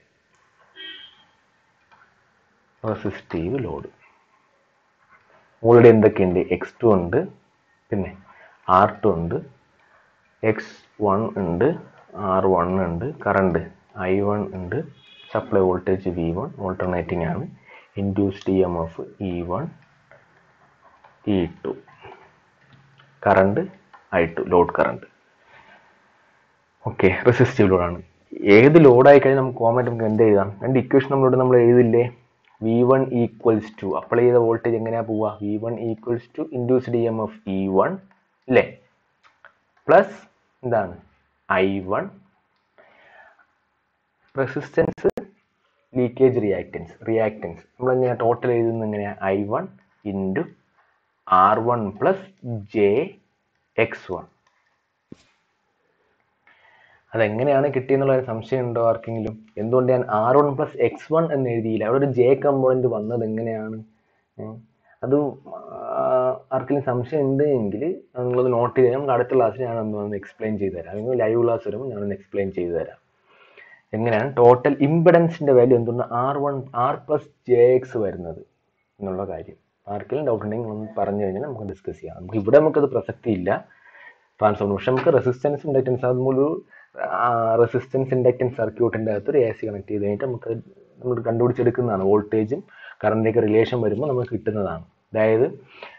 റെസിസ്റ്റീവ് ലോഡ് ഓൾറെഡി എന്തൊക്കെയുണ്ട് എക്സ് ടു ഉണ്ട് പിന്നെ ആർ ടു ഉണ്ട് എക്സ് വൺ ഉണ്ട് ആർ വൺ ഉണ്ട് കറണ്ട് ഐ വൺ ഉണ്ട് supply voltage V one alternating ആണ് induced E M F E one E two current I two load current okay resistive ലോഡാണ് ഏത് ലോഡായി കഴിഞ്ഞാൽ നമുക്ക് കോമൻ നമുക്ക് എന്ത് എഴുതാം രണ്ട് ഇക്വേഷൻ നമ്മളോട് നമ്മൾ എഴുതില്ലേ V one equals to apply ചെയ്ത വോൾട്ടേജ് എങ്ങനെയാ പോവുക V one equals to induced E M F E one അല്ലേ പ്ലസ് എന്താണ് I one resistance leakage reactance reactance നമ്മളെങ്ങനെ ടോട്ടൽ എഴുതുന്നത് എങ്ങനെയാണ് I one into R one plus J X one അതെങ്ങനെയാണ് കിട്ടിയെന്നുള്ള ഒരു സംശയം ഉണ്ടോ ആർക്കെങ്കിലും എന്തുകൊണ്ട് ഞാൻ R one plus X one എന്ന് എഴുതിയില്ല അവിടെ ഒരു ജെ കമ്പോണന്റ് വന്നത് എങ്ങനെയാണ് ഏ? അത് ആ, ആർക്കെങ്കിലും സംശയം ഉണ്ട് എങ്കിൽ നിങ്ങളത് നോട്ട് ചെയ്ത് നമുക്ക് അടുത്ത ക്ലാസ്സിൽ ഞാൻ ഒന്ന് എക്സ്പ്ലെയിൻ ചെയ്ത് തരാം അല്ലെങ്കിൽ ലൈവ് ക്ലാസ് വരുമ്പോൾ ഞാനൊന്ന് എക്സ്പ്ലെയിൻ ചെയ്ത് തരാം എങ്ങനെയാണ് ടോട്ടൽ ഇമ്പിഡൻസിന്റെ വാല്യൂ എന്തുകൊണ്ട് R one R plus J X വരുന്നത് എന്നുള്ള കാര്യം ആർക്കെങ്കിലും ഡൗട്ട് ഉണ്ടെങ്കിൽ ഒന്ന് പറഞ്ഞു കഴിഞ്ഞാൽ നമുക്ക് ഡിസ്കസ് ചെയ്യാം നമുക്ക് ഇവിടെ നമുക്കത് പ്രസക്തി ഇല്ല ട്രാൻസ്ഫോർമർ പക്ഷെ നമുക്ക് റെസിസ്റ്റൻസ് ഇൻഡക്റ്റൻസ് അതൊരു റെസിസ്റ്റൻസ് ഇൻഡക്റ്റൻസ് സർക്യൂട്ടിൻ്റെ അകത്ത് ഒരു എ സി കണക്ട് ചെയ്ത് കഴിഞ്ഞിട്ട് നമുക്ക് നമ്മൾ കണ്ടുപിടിച്ചെടുക്കുന്നതാണ് വോൾട്ടേജും കറണ്ടിലേക്ക് റിലേഷൻ വരുമ്പോൾ നമുക്ക് കിട്ടുന്നതാണ് അതായത്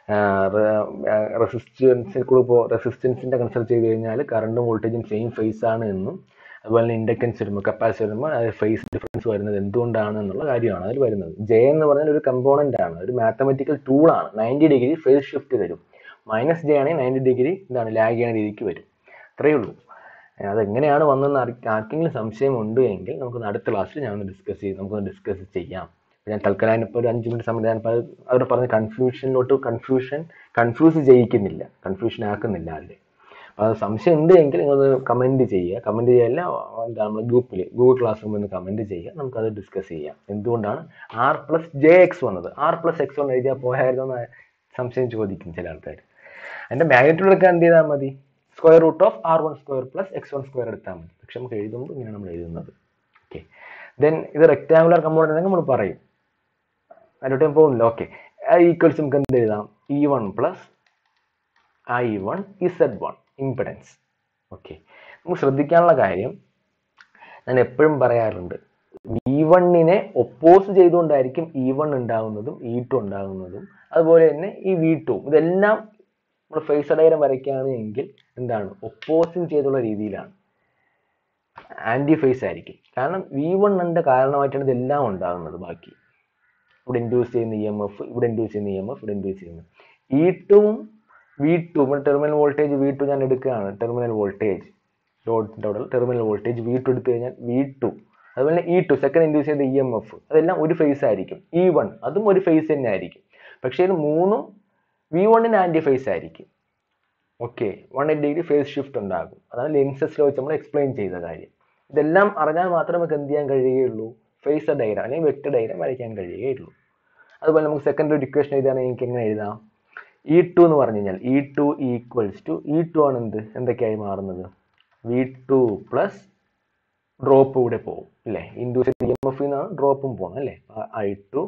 റെസിസ്റ്റൻസിൽ കൂടെ ഇപ്പോൾ റെസിസ്റ്റൻസിൻ്റെ കൺസിഡർ ചെയ്ത് കഴിഞ്ഞാൽ കറണ്ടും വോൾട്ടേജും സെയിം ഫേസ് ആണ് എന്നും അതുപോലെ തന്നെ ഇൻഡക്റ്റൻസ് വരുമ്പോൾ കപ്പാസിറ്റി വരുമ്പോൾ അത് ഫേസ് ഡിഫറൻസ് വരുന്നത് എന്തുകൊണ്ടാണ് എന്നുള്ള കാര്യമാണ് അതിൽ വരുന്നത് ജെ എന്ന് പറഞ്ഞാൽ ഒരു കമ്പോണന്റ് ആണ് ഒരു മാത്തമെറ്റിക്കൽ ടൂൾ ആണ് നയൻറ്റി ഡിഗ്രി ഫേസ് ഷിഫ്റ്റ് തരും മൈനസ് ജെ ആണെങ്കിൽ നയൻറ്റി ഡിഗ്രി എന്താണ് ലാഗ് ചെയ്യുന്ന രീതിക്ക് വരും അത്രയേ ഉള്ളൂ ഏഹ് അതെങ്ങനെയാണ് വന്നതെന്ന് ആർക്ക് ആർക്കെങ്കിലും സംശയം ഉണ്ട് എങ്കിൽ നമുക്ക് അടുത്ത ക്ലാസ്സിൽ ഞാൻ ഡിസ്കസ് ചെയ്ത് നമുക്കൊന്ന് ഡിസ്കസ് ചെയ്യാം ഇപ്പൊ ഞാൻ തൽക്കാലം ഇപ്പോൾ ഒരു അഞ്ച് മിനിറ്റ് സമയം ഞാൻ അവർ പറഞ്ഞ കൺഫ്യൂഷനിലോട്ട് കൺഫ്യൂഷൻ കൺഫ്യൂസ് ചെയ്യിക്കുന്നില്ല കൺഫ്യൂഷൻ ആക്കുന്നില്ല അല്ലേ അപ്പോൾ അത് സംശയം ഉണ്ട് എങ്കിൽ നിങ്ങളൊന്ന് കമൻറ്റ് ചെയ്യുക കമൻറ്റ് ചെയ്യല്ല എന്താ നമ്മൾ ഗ്രൂപ്പിൽ ഗൂഗിൾ ക്ലാസ് റൂമിൽ നിന്ന് കമൻറ്റ് ചെയ്യുക നമുക്കത് ഡിസ്കസ് ചെയ്യാം എന്തുകൊണ്ടാണ് ആർ പ്ലസ് ജെ എക്സ് വന്നത് ആർ പ്ലസ് എക്സ് വൺ എഴുതിയാൽ പോയായിരുന്നു എന്ന് സംശയം ചോദിക്കും ചില ആൾക്കാർ അതിൻ്റെ മാഗ്നിറ്റ്യൂഡ് എടുക്കാൻ എന്ത് ചെയ്താൽ മതി square root of R one square plus X one square എടുത്താൽ മതി പക്ഷെ നമുക്ക് എഴുതുമ്പോൾ ഇങ്ങനെ നമ്മൾ എഴുതുന്നത് ഓക്കെ ദെൻ ഇത് റെക്ടാങ്കുലർ കമ്പോണൻ്റ് ആണെങ്കിൽ നമ്മൾ പറയും അതിലോട്ട് ഞാൻ പോകുന്നില്ല ഓക്കെ ഈക്വൽസ് നമുക്ക് എന്ത് എഴുതാം E one plus I one Z one impedance okay നമുക്ക് ശ്രദ്ധിക്കാനുള്ള കാര്യം ഞാൻ എപ്പോഴും പറയാറുണ്ട് വി വണ്ണിനെ ഒപ്പോസ് ചെയ്തുകൊണ്ടായിരിക്കും ഇ വൺ ഉണ്ടാകുന്നതും ഇ ടു ഉണ്ടാകുന്നതും അതുപോലെ തന്നെ ഈ വി ടു ഇതെല്ലാം നമ്മൾ ഫേസ് ഡയഗ്രം വരയ്ക്കുകയാണ് എങ്കിൽ എന്താണ് ഒപ്പോസിങ് ചെയ്തുള്ള രീതിയിലാണ് ആന്റി ഫേസ് ആയിരിക്കും കാരണം വി വണ്ണിന്റെ കാരണമായിട്ടാണ് ഇതെല്ലാം ഉണ്ടാകുന്നത് ബാക്കി ഇവിടെ ഇൻഡ്യൂസ് ചെയ്യുന്ന ഇ എം എഫ് ഇവിടെ ഇൻഡ്യൂസ് ചെയ്യുന്ന ഇ എം എഫ് ഇവിടെ ഇൻഡ്യൂസ് ചെയ്യുന്ന ഇ ടുവും വി ടു ഇവിടെ ടെർമിനൽ വോൾട്ടേജ് വി ടു ഞാൻ എടുക്കുകയാണ് ടെർമിനൽ വോൾട്ടേജ് ലോഡിൻ്റെ അവിടെ ടെർമിനൽ വോൾട്ടേജ് വി ടു എടുത്തു കഴിഞ്ഞാൽ വി ടു അതുപോലെ ഇ ടു സെക്കൻഡ് ഇൻഡ്യൂസ് ചെയ്ത ഇ എം എഫ് അതെല്ലാം ഒരു ഫേസ് ആയിരിക്കും ഇ വൺ അതും ഒരു ഫേസ് തന്നെ ആയിരിക്കും പക്ഷേ ഇത് മൂന്നും വി വണ്ണിന് ആൻറ്റി ഫേസ് ആയിരിക്കും okay one eight degree phase shift ഉണ്ടാകും അതാണ് ലെൻസസിൽ വെച്ച് നമ്മൾ എക്സ്പ്ലെയിൻ ചെയ്ത കാര്യം ഇതെല്ലാം അറിഞ്ഞാൽ മാത്രമേ നമുക്ക് എന്ത് ചെയ്യാൻ കഴിയുകയുള്ളൂ ഫേസ് ഡയഗ്രാം അല്ലെങ്കിൽ വെക്ടർ ഡയഗ്രാം വരയ്ക്കാൻ കഴിയുകയുള്ളൂ അതുപോലെ നമുക്ക് സെക്കൻഡ് ഒരു ഇക്വേഷൻ എഴുതുകയാണെങ്കിൽ എനിക്ക് എങ്ങനെ എഴുതാം ഇ ടു എന്ന് പറഞ്ഞു കഴിഞ്ഞാൽ E two equals to E two ആണ് എന്ത് എന്തൊക്കെയായി മാറുന്നത് വി ടു പ്ലസ് ഡ്രോപ്പ് കൂടെ പോകും അല്ലേ ഇൻഡ്യൂസ് ഇ എം എഫ് നിന്നാണ് ഡ്രോപ്പും പോകുന്നത് അല്ലേ I two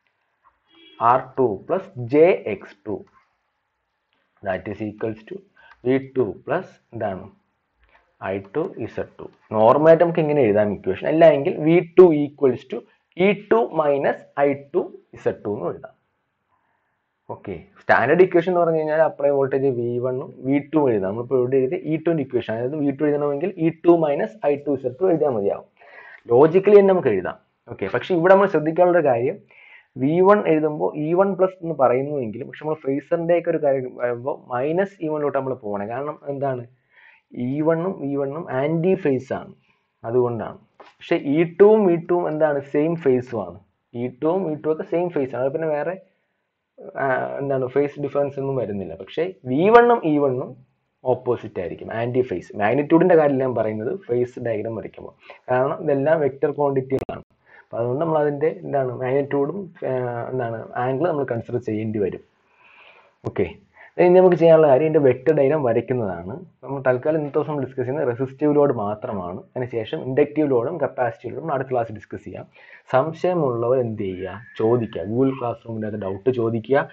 R two plus J X two that is equals to V two plus എന്താണ് ഐ ടു ഇസഡ് ടു നോർമലായിട്ട് നമുക്ക് ഇങ്ങനെ എഴുതാം ഇക്വേഷൻ അല്ല എങ്കിൽ V two equals to E two minus I two Z two എന്ന് എഴുതാം okay standard equation എന്ന് പറഞ്ഞു കഴിഞ്ഞാൽ അപ്ലൈ വോൾട്ടേജ് വി വണ്ണും വി ടു എഴുതാം നമ്മളിപ്പോൾ ഇവിടെ എഴുതി ഇ ടുവിൻ്റെ ഇക്വേഷൻ അതായത് വി ടു എഴുതണമെങ്കിൽ E two minus I two Z two എഴുതിയാൽ മതിയാവും ലോജിക്കലി തന്നെ നമുക്ക് എഴുതാം ഓക്കെ പക്ഷേ ഇവിടെ നമ്മൾ ശ്രദ്ധിക്കാനുള്ള ഒരു കാര്യം വി വൺ എഴുതുമ്പോൾ ഇ വൺ പ്ലസ് എന്ന് പറയുന്നുവെങ്കിലും പക്ഷെ നമ്മൾ ഫേസറിൻ്റെ ഒക്കെ ഒരു കാര്യം വരുമ്പോൾ മൈനസ് ഇ വണ്ണിലോട്ട് നമ്മൾ പോകണം കാരണം എന്താണ് ഇ വണ്ണും വി വണ്ണും ആൻറ്റി ഫേസ് ആണ് അതുകൊണ്ടാണ് പക്ഷെ ഇ ടുവും വി ടുവും എന്താണ് സെയിം ഫേസും ആണ് ഇ ടുവും വി ടു ഒക്കെ സെയിം ഫേസ് ആണ് അത് പിന്നെ വേറെ ആ, എന്താണ് ഫേസ് ഡിഫറൻസ് ഒന്നും വരുന്നില്ല പക്ഷേ വി വണ്ണും ഇ വണ്ണും ഓപ്പോസിറ്റ് ആയിരിക്കും ആൻറ്റി ഫേസ് മാഗ്നിറ്റ്യൂഡിൻ്റെ കാര്യം ഞാൻ പറയുന്നത് ഫേസ് ഡയഗ്രാം വരയ്ക്കുമ്പോൾ കാരണം ഇതെല്ലാം വെക്റ്റർ ക്വാണ്ടിറ്റികളാണ് അപ്പോൾ അതുകൊണ്ട് നമ്മൾ അതിൻ്റെ എന്താണ് മാഗ്നിറ്റ്യൂഡും എന്താണ് ആംഗിൾ നമ്മൾ കൺസിഡർ ചെയ്യേണ്ടി വരും ഓക്കെ ഇനി നമുക്ക് ചെയ്യാനുള്ള കാര്യം ഇതിൻ്റെ വെക്റ്റർ ഡയഗ്രാം വരയ്ക്കുന്നതാണ് നമ്മൾ തൽക്കാലം ഇന്നത്തെ ദിവസം ഡിസ്കസ് ചെയ്യുന്നത് റെസിസ്റ്റീവ് ലോഡ് മാത്രമാണ് അതിനുശേഷം ഇൻഡക്റ്റീവ് ലോഡും കപ്പാസിറ്റീവ് ലോഡും അടുത്ത ക്ലാസ് ഡിസ്കസ് ചെയ്യാം സംശയമുള്ളവർ എന്ത് ചെയ്യുക ചോദിക്കുക ഗൂഗിൾ ക്ലാസ് റൂമിൻ്റെ അത് ഡൗട്ട് ചോദിക്കുക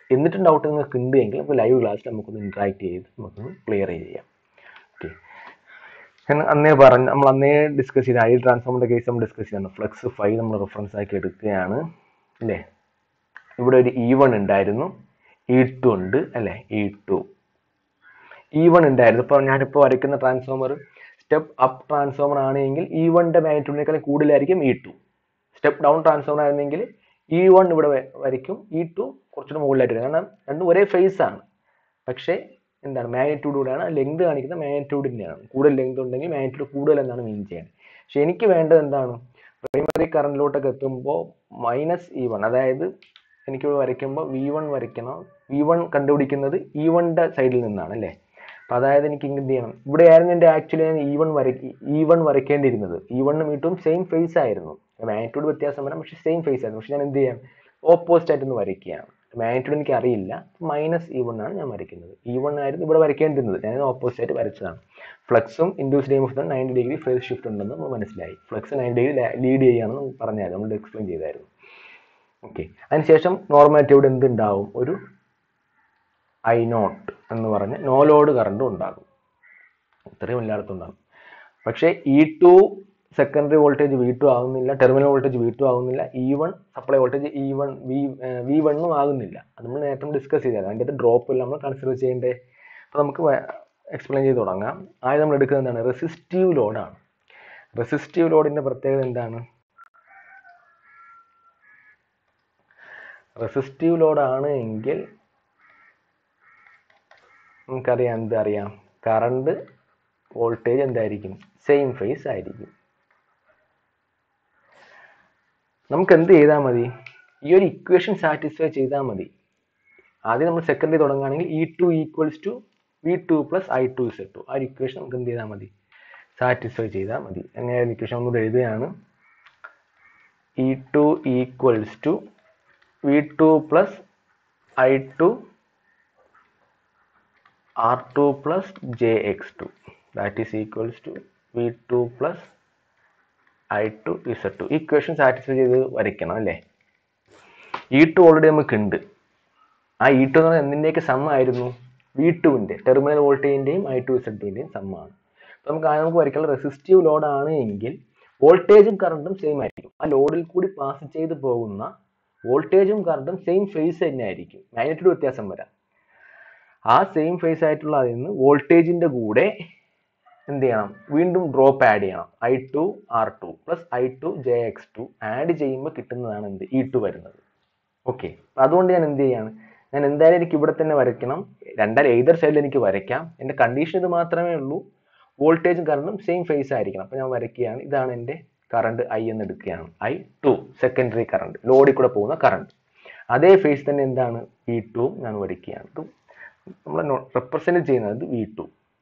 എന്നിട്ടും ഡൗട്ട് നിങ്ങൾക്ക് ഉണ്ട് എങ്കിൽ നമുക്ക് ലൈവ് ക്ലാസ്സിൽ നമുക്കൊന്ന് ഇൻട്രാക്ട് ചെയ്ത് നമുക്കൊന്ന് ക്ലിയർ ചെയ്യാം ഓക്കെ ഞാൻ അന്നേ പറഞ്ഞു നമ്മൾ അന്നേ ഡിസ്കസ് ചെയ്ത ഐ ട്രാൻസ്ഫോമിൻ്റെ കേസ് നമ്മൾ ഡിസ്കസ് ചെയ്താണ് ഫ്ലക്സ് ഫൈവ് നമ്മൾ റെഫറൻസ് ആക്കി എടുക്കുകയാണ് അല്ലേ ഇവിടെ ഒരു ഇ വൺ ഉണ്ടായിരുന്നു ഇ ടു ഉണ്ട് അല്ലേ ഇ ടു ഇ വൺ ഉണ്ടായിരുന്നു ഇപ്പോൾ ഞാനിപ്പോൾ വരയ്ക്കുന്ന ട്രാൻസ്ഫോമർ സ്റ്റെപ്പ് അപ്പ് ട്രാൻസ്ഫോമർ ആണെങ്കിൽ ഇ വണ്ണിൻ്റെ മാഗ്നിറ്റ്യൂഡിനേക്കാൾ കൂടുതലായിരിക്കും E two step down transformer ആയിരുന്നെങ്കിൽ ഇ വൺ ഇവിടെ വ- വരയ്ക്കും ഇ ടു കുറച്ചുകൂടെ മുകളിലായിട്ട് വരും കാരണം രണ്ടും ഒരേ ഫേസ് ആണ് പക്ഷേ എന്താണ് മാഗ്നിറ്റ്യൂഡ് കൂടെയാണ് ലെങ്ത് കാണിക്കുന്ന മാഗ്നിറ്റ്യൂഡിൻ്റെയാണ് കൂടുതൽ ലെങ്ത് ഉണ്ടെങ്കിൽ മാഗ്നിറ്റ്യൂഡ് കൂടുതൽ എന്നാണ് മീൻ ചെയ്യുന്നത് പക്ഷെ എനിക്ക് വേണ്ടത് എന്താണ് പ്രൈമറി കറണ്ടിലോട്ടൊക്കെ എത്തുമ്പോൾ മൈനസ് ഇ വൺ അതായത് എനിക്ക് ഇവിടെ വരയ്ക്കുമ്പോൾ വി വൺ വരയ്ക്കണം വി വൺ കണ്ടുപിടിക്കുന്നത് ഇ വണ്ണിൻ്റെ സൈഡിൽ നിന്നാണ് അല്ലേ അപ്പം അതായത് എനിക്ക് ഇങ്ങനെ എന്ത് ചെയ്യണം ഇവിടെ ആയിരുന്നു എൻ്റെ ആക്ച്വലി ഞാൻ ഇ വൺ വര ഇ വൺ വരയ്ക്കേണ്ടിയിരുന്നത് ഇ വണ്ണും ഇട്ടും സെയിം ഫേസ് ആയിരുന്നു മാഗ്നിറ്റ്യൂഡ് വ്യത്യാസം വരാം പക്ഷേ സെയിം ഫേസ് ആയിരുന്നു പക്ഷെ ഞാൻ എന്ത് ചെയ്യാം ഓപ്പോസിറ്റ് ആയിട്ടൊന്ന് വരയ്ക്കുകയാണ് മാഗ്നിറ്റ്യൂഡ് എനിക്ക് അറിയില്ല മൈനസ് ഇ വൺ ആണ് ഞാൻ വരയ്ക്കുന്നത് ഇ വൺ ആയിരുന്നു ഇവിടെ വരയ്ക്കേണ്ടിരുന്നത് ഞാൻ ഓപ്പോസിറ്റ് ആയിട്ട് വരച്ചതാണ് ഫ്ലക്സും induced of ninety degree phase shift ഉണ്ടെന്ന് നമുക്ക് മനസ്സിലായി ഫ്ലക്സ് നയൻറ്റി ഡിഗ്രി ലീഡ് ചെയ്യുകയാണെന്ന് പറഞ്ഞായിരുന്നു നമ്മൾ എക്സ്പ്ലെയിൻ ചെയ്തായിരുന്നു ഓക്കെ അതിനുശേഷം നോർമാലിറ്റി ഇവിടെ എന്തുണ്ടാവും ഒരു ഐ നോട്ട് എന്ന് പറഞ്ഞ നോ ലോഡ് കറണ്ടും ഉണ്ടാകും ഇത്രയും എല്ലായിടത്തും ഉണ്ടാകും പക്ഷേ E two secondary voltage V two ആകുന്നില്ല ടെർമിനൽ വോൾട്ടേജ് വി ടു ആകുന്നില്ല E one supply voltage E one V V വണ്ണും ആകുന്നില്ല അത് നമ്മൾ നേരത്തെ ഡിസ്കസ് ചെയ്തായിരുന്നു അതിൻ്റെ ഡ്രോപ്പ് എല്ലാം നമ്മൾ കൺസിഡർ ചെയ്യേണ്ടത് അപ്പോൾ നമുക്ക് എക്സ്പ്ലെയിൻ ചെയ്ത് തുടങ്ങാം ആദ്യം നമ്മൾ എടുക്കുന്നത് എന്താണ് റെസിസ്റ്റീവ് ലോഡാണ് റെസിസ്റ്റീവ് ലോഡിൻ്റെ പ്രത്യേകത എന്താണ് റെസിസ്റ്റീവ് ലോഡാണ് എങ്കിൽ നമുക്കറിയാം എന്തറിയാം കറണ്ട് വോൾട്ടേജ് എന്തായിരിക്കും സെയിം ഫേസ് ആയിരിക്കും നമുക്ക് എന്ത് ചെയ്താൽ മതി ഈ ഒരു ഇക്വേഷൻ സാറ്റിസ്ഫൈ ചെയ്താൽ മതി ആദ്യം നമ്മൾ സെക്കൻഡറി തുടങ്ങുകയാണെങ്കിൽ E two equals to V two plus I two Z two ആ ഒരു ഇക്വേഷൻ നമുക്ക് എന്ത് ചെയ്താൽ മതി സാറ്റിസ്ഫൈ ചെയ്താൽ മതി അങ്ങനെ ഒരു ഇക്വേഷൻ ഒന്നുകൂടെ എഴുതുകയാണ് E two equals to V two plus I two R2 plus JX2 that is equals to V2 plus I2 Z2 equation satisfy ചെയ്ത് വരയ്ക്കണം അല്ലേ ഇ ടു ഓൾറെഡി നമുക്ക് ഉണ്ട് ആ ഇ ടു എന്ന് പറഞ്ഞാൽ എന്തിൻ്റെയൊക്കെ സമ്മായിരുന്നു വി ടുവിൻ്റെ ടെർമിനൽ വോൾട്ടേജിൻ്റെയും ഐ ടു സെഡിൻ്റെയും സമ്മാണ് അപ്പോൾ നമുക്ക് ആദ്യം നമുക്ക് വരയ്ക്കാനുള്ള റെസിസ്റ്റീവ് ലോഡാണ് എങ്കിൽ വോൾട്ടേജും കറണ്ടും സെയിം ആയിരിക്കും ആ ലോഡിൽ കൂടി പാസ് ചെയ്ത് പോകുന്ന വോൾട്ടേജും കറണ്ടും സെയിം ഫേസ് തന്നെ ആയിരിക്കും മാഗ്നറ്റ്യൂഡ് വ്യത്യാസം വരാം ആ സെയിം ഫേസ് ആയിട്ടുള്ള അതിൽ നിന്ന് വോൾട്ടേജിന്റെ കൂടെ എന്ത് ചെയ്യണം വീണ്ടും ഡ്രോപ്പ് ആഡ് ചെയ്യണം I two R two plus I two J X two add ചെയ്യുമ്പോൾ കിട്ടുന്നതാണ് എന്ത് ഇ ടു വരുന്നത് ഓക്കെ അതുകൊണ്ട് ഞാൻ എന്ത് ചെയ്യാണ് ഞാൻ എന്തായാലും എനിക്ക് ഇവിടെ തന്നെ വരയ്ക്കണം രണ്ടായാലും ഏതൊരു സൈഡിൽ എനിക്ക് വരയ്ക്കാം എൻ്റെ കണ്ടീഷൻ ഇത് മാത്രമേ ഉള്ളൂ വോൾട്ടേജും കറണ്ടും സെയിം ഫേസ് ആയിരിക്കണം അപ്പോൾ ഞാൻ വരയ്ക്കുകയാണ് ഇതാണ് എൻ്റെ കറണ്ട് ഐ എന്ന് എടുക്കുകയാണ് ഐ ടു സെക്കൻഡറി കറണ്ട് ലോഡിൽ കൂടെ പോകുന്ന കറണ്ട് അതേ ഫേസ് തന്നെ എന്താണ് വി ടു ഞാൻ വരയ്ക്കുകയാണ് ഇത് നമ്മൾ റെപ്രസെന്റ് ചെയ്യുന്നത് വി ടു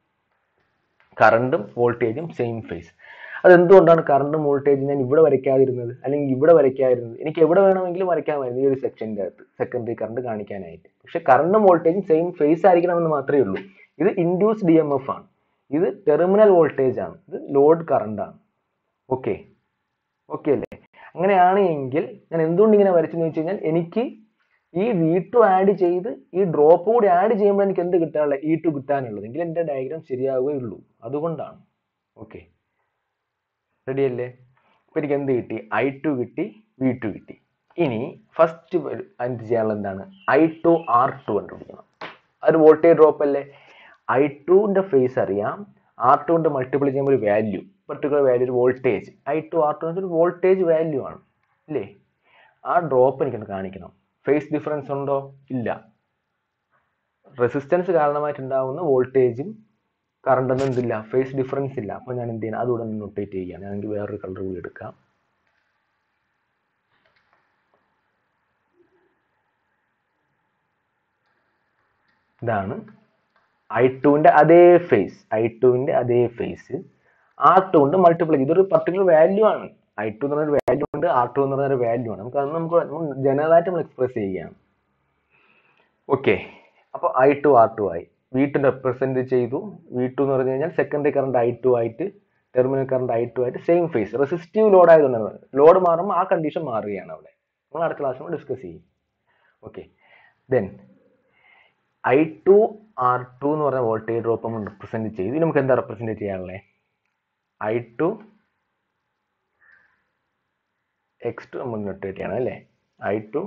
കറണ്ടും വോൾട്ടേജും സെയിം ഫേസ് അതെന്തുകൊണ്ടാണ് കറണ്ടും വോൾട്ടേജും ഞാൻ ഇവിടെ വരയ്ക്കാതിരുന്നത് അല്ലെങ്കിൽ ഇവിടെ വരയ്ക്കാതിരുന്നത് എനിക്ക് എവിടെ വേണമെങ്കിലും വരയ്ക്കാമായിരുന്നു ഈ ഒരു സെക്ഷൻ്റെ അകത്ത് സെക്കൻഡറി കറണ്ട് കാണിക്കാനായിട്ട് പക്ഷെ കറണ്ടും വോൾട്ടേജും സെയിം ഫേസ് ആയിരിക്കണമെന്ന് മാത്രമേ ഉള്ളൂ ഇത് ഇൻഡ്യൂസ് ഡി എം എഫ് ആണ് ഇത് ടെർമിനൽ വോൾട്ടേജ് ആണ് ഇത് ലോഡ് കറണ്ട് ആണ് ഓക്കെ ഓക്കെ അല്ലേ അങ്ങനെയാണ് എങ്കിൽ ഞാൻ എന്തുകൊണ്ട് ഇങ്ങനെ വരച്ചെന്ന് വെച്ച് കഴിഞ്ഞാൽ എനിക്ക് ഈ വി ടു ആഡ് ചെയ്ത് ഈ ഡ്രോപ്പ് കൂടി ആഡ് ചെയ്യുമ്പോൾ എനിക്ക് എന്ത് കിട്ടാനുള്ള ഇ ടു കിട്ടാനുള്ളത് എങ്കിൽ എൻ്റെ ഡയഗ്രാം ശരിയാവുകയുള്ളൂ അതുകൊണ്ടാണ് ഓക്കെ റെഡി അല്ലേ ഇപ്പം എനിക്ക് എന്ത് കിട്ടി ഐ ടു കിട്ടി വി ടു കിട്ടി ഇനി ഫസ്റ്റ് എന്ത് ചെയ്യാനുള്ളത് എന്താണ് ഐ ടു ആർ ടു കണ്ടുപിടിക്കണം അതൊരു വോൾട്ടേജ് ഡ്രോപ്പ് അല്ലേ ഐ ടുവിൻ്റെ ഫേസ് അറിയാം ആർ ടുവിൻ്റെ മൾട്ടിപ്ലൈ ചെയ്യുമ്പോൾ ഒരു വാല്യൂ പെർട്ടിക്കുലർ വാല്യൂ ഒരു voltage I two R two ഒരു വോൾട്ടേജ് വാല്യൂ ആണ് അല്ലേ ആ ഡ്രോപ്പ് എനിക്കൊന്ന് കാണിക്കണം ഫേസ് ഡിഫറൻസ് ഉണ്ടോ ഇല്ല റെസിസ്റ്റൻസ് കാരണമായിട്ടുണ്ടാവുന്ന വോൾട്ടേജും കറണ്ടൊന്നും എന്തില്ല ഫേസ് ഡിഫറൻസ് ഇല്ല അപ്പോൾ ഞാൻ എന്ത് ചെയ്യണം അതുകൂടെ ഒന്ന് നൊട്ടേറ്റ് ചെയ്യുകയാണ് ഞാനെങ്കിൽ വേറൊരു കളർ കൂടി എടുക്കാം ഇതാണ് ഐ ടുവിൻ്റെ അതേ ഫേസ് ഐ ടുവിൻ്റെ അതേ ഫേസ് ആർ ടു കൊണ്ട് മൾട്ടിപ്ലൈ ഇതൊരു പർട്ടിക്കുലർ വാല്യൂ ആണ് ഐ ടു എന്ന് പറഞ്ഞൊരു വാല്യൂ ഉണ്ട് ആർ ടു എന്ന് പറഞ്ഞൊരു വാല്യൂ ആണ് നമുക്ക് അത് നമുക്ക് ജനറലായിട്ട് നമ്മൾ എക്സ്പ്രസ് ചെയ്യുകയാണ് ഓക്കെ അപ്പോൾ ഐ ടു ആർ ടു ആയി വി ടു റെപ്രസെൻറ്റ് ചെയ്തു വി ടു എന്ന് പറഞ്ഞു കഴിഞ്ഞാൽ സെക്കൻഡറി കറണ്ട് ഐ ടു ആയിട്ട് ടെർമിനൽ കറണ്ട് ഐ ടു ആയിട്ട് സെയിം ഫേസ് റെസിസ്റ്റീവ് ലോഡ് ആയതുകൊണ്ടാണ് ലോഡ് മാറുമ്പോൾ ആ കണ്ടീഷൻ മാറുകയാണ് അവിടെ നമ്മൾ അടുത്ത ക്ലാസ്സിൽ ഡിസ്കസ് ചെയ്യും okay then I two R two എന്ന് പറഞ്ഞ വോൾട്ടേജ് ഡ്രോപ്പ് നമ്മൾ റിപ്രസെന്റ് ചെയ്ത് ഇനി നമുക്ക് എന്താ റെപ്രസെന്റ് ചെയ്യാനുള്ളത് ഐ ടു എക്സ് ടു നമ്മൾ നൊട്ടേറ്റ് ചെയ്യണം അല്ലേ I two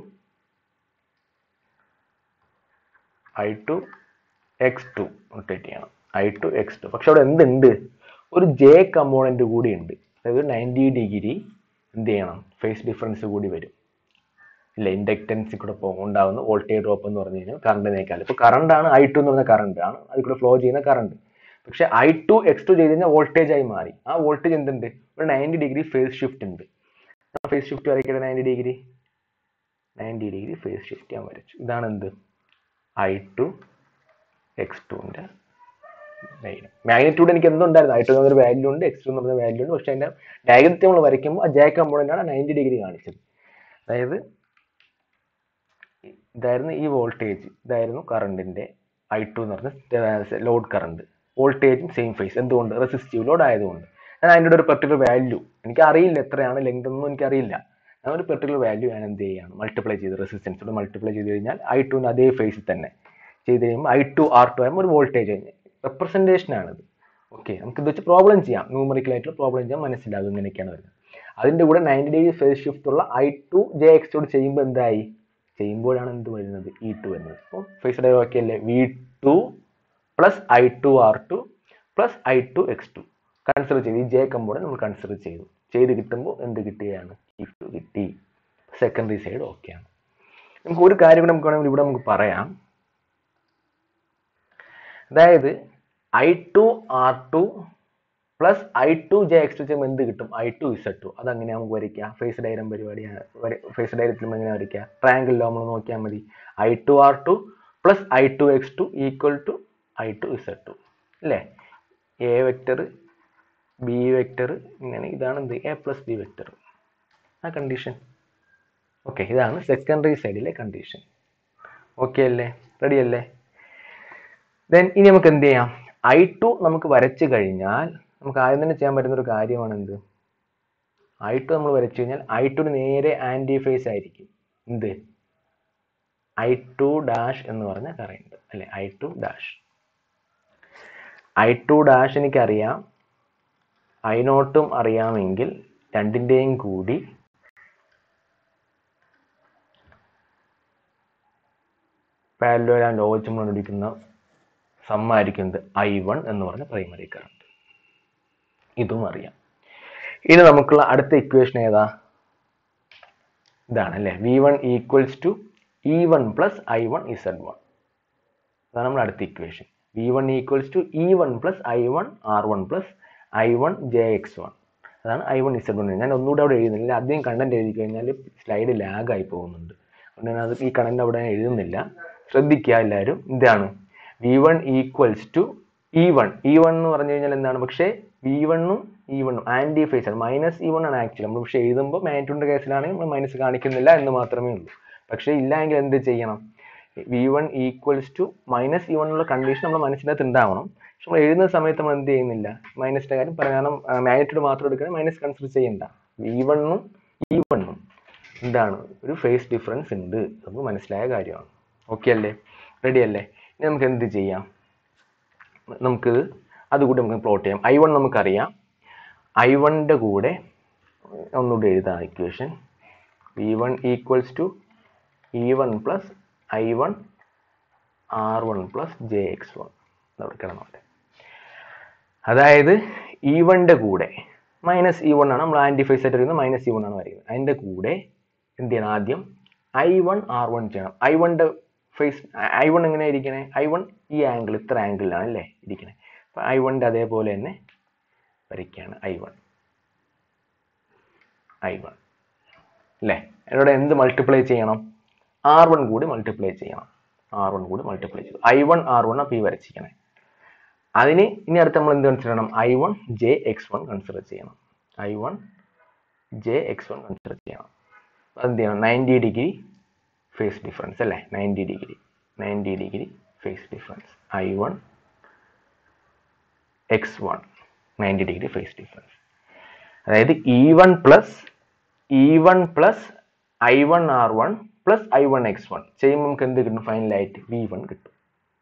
I two X two notate ചെയ്യണം ഐ ടു എക്സ് ടു പക്ഷെ അവിടെ എന്തുണ്ട് ഒരു ജെ കമ്പോണന്റ് കൂടി ഉണ്ട് അതായത് നയൻറ്റി ഡിഗ്രി എന്ത് ചെയ്യണം ഫേസ് ഡിഫറൻസ് കൂടി വരും ഇല്ല ഇൻഡക്റ്റൻസിൽ കൂടെ പോ- ഉണ്ടാകുന്ന വോൾട്ടേജ് ഡ്രോപ്പ് എന്ന് പറഞ്ഞു കഴിഞ്ഞാൽ കറണ്ടിനേക്കാൾ ഇപ്പോൾ കറണ്ട് ആണ് ഐ ടു എന്ന് പറഞ്ഞ കറണ്ട് ആണ് അതിൽ കൂടെ ഫ്ലോ ചെയ്യുന്ന കറണ്ട് പക്ഷെ ഐ ടു എക്സ് ടു ചെയ്ത് കഴിഞ്ഞാൽ വോൾട്ടേജ് ആയി മാറി ആ വോൾട്ടേജ് എന്തുണ്ട് ഒരു നയൻറ്റി ഡിഗ്രി ഫേസ് ഷിഫ്റ്റ് ഉണ്ട് ആ ഫേസ് ഷിഫ്റ്റ് വരയ്ക്കട്ടെ ninety degree ninety degree phase shift ഞാൻ വരച്ചു ഇതാണ് എന്ത് ഐ ടു എക്സ് ടുവിൻ്റെ ലൈൻ മാഗ്നിറ്റ്യൂഡ് എനിക്ക് എന്തുണ്ടായിരുന്നു ഐ ടു എന്നൊരു വാല്യൂ ഉണ്ട് എക്സ് ടു എന്ന് പറഞ്ഞ വാല്യൂ ഉണ്ട് പക്ഷേ അതിൻ്റെ ഡയഗ്രത്തിൽ നമ്മൾ വരയ്ക്കുമ്പോൾ ആ ജെ കമ്പോണൻ്റ് ആണ് നയൻറ്റി ഡിഗ്രി കാണിച്ചത് അതായത് ഇതായിരുന്നു ഈ വോൾട്ടേജ് ഇതായിരുന്നു കറണ്ടിന്റെ ഐ ടു എന്ന് പറഞ്ഞ ലോഡ് കറണ്ട് വോൾട്ടേജും സെയിം ഫേസ് എന്തുകൊണ്ട് റെസിസ്റ്റീവ് ലോഡ് ആയതുകൊണ്ട് ഞാൻ അതിൻ്റെ ഒരു പെർട്ടിക്കുലർ വാല്യൂ എനിക്ക് അറിയില്ല എത്രയാണ് ലെങ്ത് ഒന്നും എനിക്കറിയില്ല ഞാൻ ഒരു പെർട്ടിക്കുലർ വാല്യൂ ഞാൻ എന്ത് ചെയ്യാണ് മൾട്ടിപ്ലൈ ചെയ്ത് റെസിസ്റ്റൻസോട് മൾട്ടിപ്ലൈ ചെയ്ത് കഴിഞ്ഞാൽ ഐ ടുവിൻ്റെ അതേ ഫേസിൽ തന്നെ ചെയ്ത് കഴിയുമ്പോൾ ഐ ടു ആർ ടു ആകുമ്പോൾ ഒരു വോൾട്ടേജ് റെപ്രസെൻറ്റേഷൻ ആണിത് ഓക്കെ നമുക്ക് ഇത് വെച്ച് പ്രോബ്ലം ചെയ്യാം ന്യൂമറിക്കലായിട്ടുള്ള പ്രോബ്ലം ചെയ്യാൻ മനസ്സിലാകും ഇങ്ങനെയൊക്കെയാണ് വരുന്നത് അതിൻ്റെ കൂടെ നയൻറ്റി ഡിഗ്രി ഫേസ് ഷിഫ്റ്റ് ഉള്ള ഐ ടു ജെ എക്സോട് ചെയ്യുമ്പോൾ എന്തായി ചെയ്യുമ്പോഴാണ് എന്ത് വരുന്നത് ഇ ടു വരുന്നത് അപ്പോൾ ഫേസ് ഡയർ ഓക്കെ അല്ലേ V two plus I two R two plus I two X two consider ചെയ്തു ഈ ജെ കമ്പോണൻ നമ്മൾ കൺസിഡർ ചെയ്തു ചെയ്ത് കിട്ടുമ്പോൾ എന്ത് കിട്ടുകയാണ് ഇ ടു കിട്ടി സെക്കൻഡറി സൈഡ് ഓക്കെയാണ് നമുക്ക് ഒരു കാര്യം കൂടെ നമുക്ക് വേണമെങ്കിൽ ഇവിടെ നമുക്ക് പറയാം അതായത് I two R two plus I two J X two ചെയ്യുമ്പോൾ എന്ത് കിട്ടും ഐ ടു ഇസഡ് ടു അതങ്ങനെ നമുക്ക് വരയ്ക്കുക ഫേസ് ഡയഗ്രം പരിപാടിയാണ് ഫേസ് ഡയഗ്രത്തിൽ എങ്ങനെ വരയ്ക്കുക ട്രയാങ്കിളിലോ നമ്മൾ നോക്കിയാൽ മതി I two R two plus I two X two equal to I two Z two അല്ലേ എ വെക്റ്റർ ബി വെക്റ്റർ ഇങ്ങനെ ഇതാണ് എന്ത് എ പ്ലസ് ബി വെക്റ്റർ ആ കണ്ടീഷൻ ഓക്കെ ഇതാണ് സെക്കൻഡറി സൈഡിലെ കണ്ടീഷൻ ഓക്കെ അല്ലേ റെഡി അല്ലേ ദെൻ ഇനി നമുക്ക് എന്ത് ചെയ്യാം ഐ ടു നമുക്ക് വരച്ചു കഴിഞ്ഞാൽ നമുക്ക് ആദ്യം തന്നെ ചെയ്യാൻ പറ്റുന്ന ഒരു കാര്യമാണ് എന്ത് ഐ ടു നമ്മൾ വരച്ചു കഴിഞ്ഞാൽ ഐ ടുന് നേരെ ആൻറ്റി ഫേസ് ആയിരിക്കും എന്ത് ഐ ടു ഡാഷ് എന്ന് പറഞ്ഞ കറണ്ട് അല്ലെ I two dash I two dash എനിക്കറിയാം ഐ നോട്ടും അറിയാമെങ്കിൽ രണ്ടിൻ്റെയും കൂടി പാരലൽ ആൻഡ് ലോച്ച് നമ്മൾ കണ്ടുപിടിക്കുന്ന സമ്മായിരിക്കുന്നത് ഐ വൺ എന്ന് പറഞ്ഞ പ്രൈമറി കറണ്ട് ഇതും അറിയാം ഇനി നമുക്കുള്ള അടുത്ത ഇക്വേഷൻ ഏതാ ഇതാണ് അല്ലേ V one equals to E one plus I one Z one അതാണ് നമ്മുടെ അടുത്ത equation V one equals to E one plus I one R one plus I one J X one അതാണ് ഐ വൺ ഇസഡ് വൺ ഞാൻ ഒന്നുകൂടെ അവിടെ എഴുതുന്നില്ല അധികം content എഴുതി കഴിഞ്ഞാൽ സ്ലൈഡ് ലാഗായി പോകുന്നുണ്ട് അതുകൊണ്ട് ഞാൻ അത് ഈ കണ്ടന്റ് അവിടെ ഞാൻ എഴുതുന്നില്ല ശ്രദ്ധിക്കുക എല്ലാവരും ഇതാണ് V one equals to E one E one എന്ന് പറഞ്ഞു കഴിഞ്ഞാൽ എന്താണ് പക്ഷേ വി വണ്ണും ഇ വണ്ണും ആൻറ്റി ഫേസ് ആണ് മൈനസ് ഇ വൺ ആണ് ആക്ച്വലി നമ്മൾ പക്ഷേ എഴുതുമ്പോൾ മാഗ്നിറ്റ്യൂഡിൻ്റെ കേസിലാണെങ്കിൽ നമ്മൾ മൈനസ് കാണിക്കുന്നില്ല എന്ന് മാത്രമേ ഉള്ളൂ പക്ഷേ ഇല്ലെങ്കിൽ എന്ത് ചെയ്യണം V one equals to minus E one എന്നുള്ള കണ്ടീഷൻ നമ്മുടെ മനസ്സിനകത്ത് ഉണ്ടാവണം പക്ഷെ നമ്മൾ എഴുതുന്ന സമയത്ത് നമ്മൾ എന്ത് ചെയ്യുന്നില്ല മൈനസിൻ്റെ കാര്യം പറയാം കാരണം മാഗ്നിറ്റ്യൂഡ് മാത്രം എടുക്കണം മൈനസ് കൺസിഡർ ചെയ്യണ്ട വി വണ്ണും ഇ വണ്ണും എന്താണ് ഒരു ഫേസ് ഡിഫറൻസ് ഉണ്ട് നമുക്ക് മനസ്സിലായ കാര്യമാണ് ഓക്കെ അല്ലേ റെഡി അല്ലേ ഇനി നമുക്ക് എന്ത് ചെയ്യാം നമുക്ക് അതുകൂടി നമുക്ക് പ്ലോട്ട് ചെയ്യാം ഐ വൺ നമുക്കറിയാം ഐ വണ്ണിൻ്റെ കൂടെ ഒന്നുകൂടി എഴുതാം equation V one equals to E one plus I one R one plus J X one അവിടെ കിടന്നോട്ടെ അതായത് ഇ വണ്ണിൻ്റെ കൂടെ മൈനസ് ഇ വൺ ആണ് നമ്മൾ ആൻറ്റി ഫേസ് ആയിട്ട് വരുന്നത് മൈനസ് ഇ വൺ ആണ് വരയ്ക്കുന്നത് അതിൻ്റെ കൂടെ എന്ത് ചെയ്യണം ആദ്യം ഐ വൺ ആർ വൺ ചെയ്യണം ഐ വണ്ണിൻ്റെ ഫേസ് ഐ വൺ എങ്ങനെ ഇരിക്കണേ ഐ വൺ ഈ ആംഗിൾ ഇത്ര ആംഗിളിലാണ് അല്ലേ ഇരിക്കണേ അപ്പം ഐ വണ്ണിൻ്റെ അതേപോലെ തന്നെ വരയ്ക്കുകയാണ് ഐ വൺ ഐ വൺ അല്ലേ എന്നോട് എന്ത് മൾട്ടിപ്ലൈ ചെയ്യണം ആർ വൺ കൂടി മൾട്ടിപ്ലൈ ചെയ്യണം ആർ വൺ കൂടി മൾട്ടിപ്ലൈ ചെയ്തു ഐ വൺ ആർ വൺ അപ്പോൾ ഈ വരച്ചിരിക്കണേ അതിന് ഇനി അടുത്ത് നമ്മൾ എന്ത് കൺസിഡർ ചെയ്യണം I one J X one consider ചെയ്യണം I one J X one consider ചെയ്യണം എന്ത് ചെയ്യണം നയൻറ്റി ഡിഗ്രി ഫേസ് ഡിഫറൻസ് അല്ലേ ninety degree ninety degree phase difference I one X one ninety degree phase difference അതായത് E one plus E one plus I one R one plus I one X one ചെയ്യുമ്പോൾ നമുക്ക് എന്ത് കിട്ടും ഫൈനലായിട്ട് V one കിട്ടും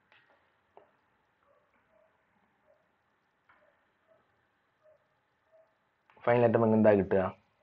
ഫൈനലായിട്ട് നമുക്ക് എന്താ കിട്ടുക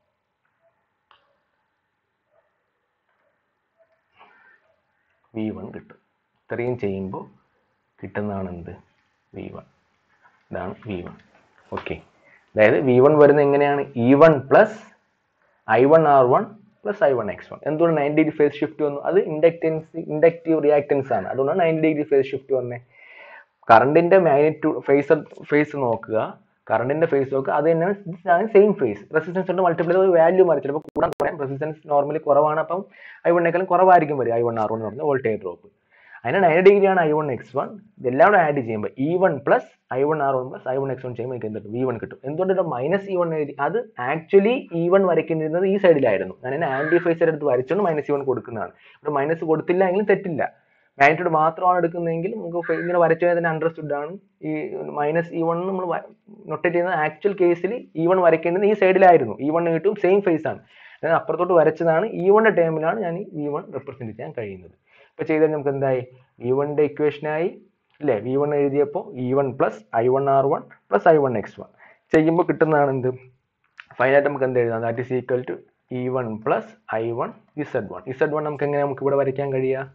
വി വൺ കിട്ടും ഇത്രയും ചെയ്യുമ്പോൾ കിട്ടുന്നതാണ് എന്ത് വി വൺ ഇതാണ് വി വൺ ഓക്കെ അതായത് വി വൺ വരുന്നത് എങ്ങനെയാണ് E one plus I one R one plus I one X one എന്തുകൊണ്ട് നയൻറ്റി ഡിഗ്രി ഫേസ് ഷിഫ്റ്റ് വന്നു അത് ഇൻഡക്റ്റൻസ് ഇൻഡക്റ്റീവ് റിയാക്റ്റൻസ് ആണ് അതുകൊണ്ടാണ് നയൻറ്റി ഡിഗ്രി ഫേസ് ഷിഫ്റ്റ് വന്നത് കറണ്ടിന്റെ മാഗ്നിറ്റ്യൂഡ് ഫേസ് ഫേസ് നോക്കുക കറണ്ടിന്റെ ഫേസ് നോക്കുക അത് തന്നെയാണ് സെയിം ഫേസ് റെസിസ്റ്റൻസ് കൊണ്ട് മൾട്ടിപ്ലൈ ചെയ്ത് വാല്യൂ മാറി ചിലപ്പോൾ കൂടാൻ പറയാം റെസിസ്റ്റൻസ് നോർമലി കുറവാണ് അപ്പം ഐ വണ്ണേക്കാളും കുറവായിരിക്കും വരിക ഐ വൺ ആർ വൺ എന്ന് പറഞ്ഞ വോൾട്ടേജ് ഡ്രോപ്പ് അതിന് നയൻ ഡിഗ്രിയാണ് ഐ വൺ എക്സ് വൺ ഇതെല്ലാം കൂടെ ആഡ് ചെയ്യുമ്പോൾ E one plus I one R one plus I one X one ചെയ്യുമ്പോൾ എനിക്ക് എന്ത് കിട്ടും വി വൺ കിട്ടും എന്തുകൊണ്ട് മൈനസ് ഇ വൺ എഴുതി അത് ആക്ച്വലി ഇ വൺ വരയ്ക്കുന്നത് ഈ സൈഡിലായിരുന്നു ഞാൻ അതിനെ ആന്റി ഫേസർ എടുത്ത് വരച്ചുകൊണ്ട് മൈനസ് ഇ വൺ കൊടുക്കുന്നതാണ് ഇവിടെ മൈനസ് കൊടുത്തില്ല എങ്കിലും തെറ്റില്ല മാഗ്നിറ്റ്യൂഡ് മാത്രമാണ് എടുക്കുന്നതെങ്കിൽ നമുക്ക് ഫെ- ഇങ്ങനെ വരച്ചു തന്നെ അണ്ടർസ്റ്റുഡ് ആണ് ഈ മൈനസ് ഇ വൺ നമ്മൾ നൊട്ടേറ്റ് ചെയ്യുന്ന ആക്ച്വൽ കേസിൽ ഇ വൺ വരയ്ക്കേണ്ടത് ഈ സൈഡിലായിരുന്നു ഇ വൺ കിട്ടും സെയിം ഫേസ് ആണ് ഞാൻ അപ്പുറത്തോട്ട് വരച്ചതാണ് ഇ വണ്ടെ ടേമിലാണ് ഞാൻ ഈ വി വൺ റെപ്രസെന്റ് ചെയ്യാൻ കഴിയുന്നത് ഇപ്പോൾ ചെയ്താൽ നമുക്ക് എന്തായി വി വണ്ണിന്റെ ഇക്വേഷനായി അല്ലേ വി വൺ എഴുതിയപ്പോൾ E one plus I one R one plus I one X one ചെയ്യുമ്പോൾ കിട്ടുന്നതാണ് എന്ത് ഫൈനലായിട്ട് നമുക്ക് എന്ത് എഴുതാം that is equal to E one plus I one Z one Z one നമുക്ക് എങ്ങനെ നമുക്ക് ഇവിടെ വരയ്ക്കാൻ കഴിയുക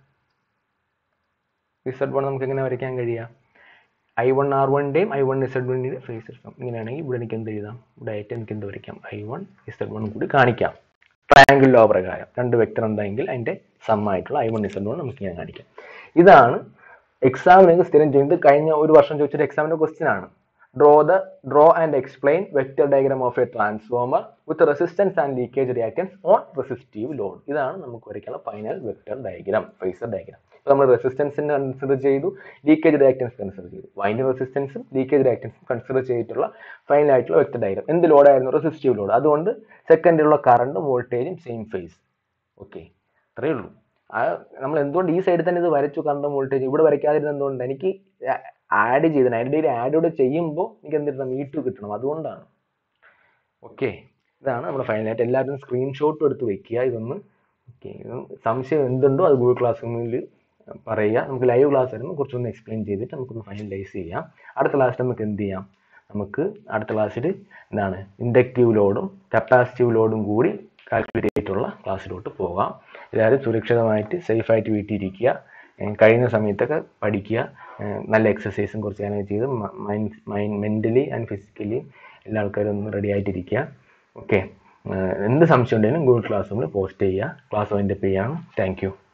ഇസഡ് വൺ നമുക്ക് എങ്ങനെ വരയ്ക്കാൻ കഴിയുക ഐ വൺ ആർ വണ്ണിൻ്റെയും ഐ വൺ ഇസഡ് വണ്ണിൻ്റെ ഫേസ് എടുക്കാം ഇങ്ങനെയാണെങ്കിൽ ഇവിടെ എനിക്ക് എന്ത് എഴുതാം ഇവിടെ ആയിട്ട് എനിക്ക് എന്ത് വരയ്ക്കാം ഐ വൺ ഇസഡ് വൺ കൂടി കാണിക്കാം ട്രയാങ്കിൾ ലോ പ്രകാരം രണ്ട് വെക്ടർ എന്തായെങ്കിൽ അതിൻ്റെ സമ്മായിട്ടുള്ള ഐ വൺ ഇസഡ് വൺ നമുക്ക് ഞാൻ കാണിക്കാം ഇതാണ് എക്സാമിനൊക്കെ സ്ഥിരം ചെയ്യുന്നത് കഴിഞ്ഞ ഒരു വർഷം ചോദിച്ചൊരു എക്സാമിൻ്റെ ക്വസ്റ്റ്യൻ ആണ് draw the draw and explain vector diagram of a transformer with resistance and leakage reactance on resistive load ഇതാണ് നമുക്ക് വരയ്ക്കാനുള്ള final vector diagram phasor diagram ഇപ്പോൾ നമ്മൾ റെസിസ്റ്റൻസിന് കൺസിഡർ ചെയ്തു ലീക്കേജ് റിയാക്ടൻസ് കൺസിഡർ ചെയ്തു വൈൻഡ് റെസിസ്റ്റൻസും ലീക്കേജ് റിയാക്ടൻസും കൺസിഡർ ചെയ്തിട്ടുള്ള ഫൈനൽ ആയിട്ടുള്ള വെക്ടർ ഡയഗ്രാം എന്ത് ലോഡായിരുന്നു റെസിസ്റ്റീവ് ലോഡ് അതുകൊണ്ട് സെക്കൻഡിലുള്ള കറണ്ടും വോൾട്ടേജും സെയിം ഫേസ് ഓക്കെ അത്രയേ ഉള്ളൂ ആ നമ്മൾ എന്തുകൊണ്ട് ഈ സൈഡിൽ തന്നെ ഇത് വരച്ചു കറണ്ടും വോൾട്ടേജ് ഇവിടെ വരയ്ക്കാതിരുന്നത് എന്തുകൊണ്ട് എനിക്ക് ആഡ് ചെയ്ത് നയൻറ്റി ഡിഗ്രി ആഡ് കൂടെ ചെയ്യുമ്പോൾ എനിക്ക് എന്തിടണം ഈ ടു കിട്ടണം അതുകൊണ്ടാണ് ഓക്കെ ഇതാണ് നമ്മുടെ ഫൈനലായിട്ട് എല്ലാവരും സ്ക്രീൻഷോട്ടും എടുത്ത് വെക്കുക ഇതൊന്ന് ഓക്കെ സംശയം എന്തുണ്ടോ അത് ഗൂഗിൾ ക്ലാസ് റൂമിൽ പറയുക നമുക്ക് ലൈവ് ക്ലാസ് വരുമ്പോൾ കുറച്ചൊന്ന് എക്സ്പ്ലെയിൻ ചെയ്തിട്ട് നമുക്കൊന്ന് ഫൈനലൈസ് ചെയ്യാം അടുത്ത ക്ലാസ്സിൽ നമുക്ക് എന്ത് ചെയ്യാം നമുക്ക് അടുത്ത ക്ലാസ്സിൽ എന്താണ് ഇൻഡക്റ്റീവ് ലോഡും കപ്പാസിറ്റീവ് ലോഡും കൂടി കാൽക്കുലേറ്റ് ചെയ്തിട്ടുള്ള ക്ലാസ്സിലോട്ട് പോകാം എല്ലാവരും സുരക്ഷിതമായിട്ട് സേഫായിട്ട് വീട്ടിൽ ഇരിക്കുക ഏർ കഴിയുന്ന സമയത്തൊക്കെ പഠിക്കുക ഏർ നല്ല എക്സസൈസും കുറച്ച് ഞാനൊക്കെ ചെയ്ത് mind mind mentally and physically എല്ലാ ആൾക്കാരും ഒന്ന് റെഡി ആയിട്ടിരിക്കുക ഓക്കെ എന്ത് സംശയം ഉണ്ടെങ്കിലും ഗൂഗിൾ ക്ലാസ് റൂമിൽ പോസ്റ്റ് ചെയ്യുക ക്ലാസ് വൈൻഡപ്പ് ചെയ്യാണ് താങ്ക് യു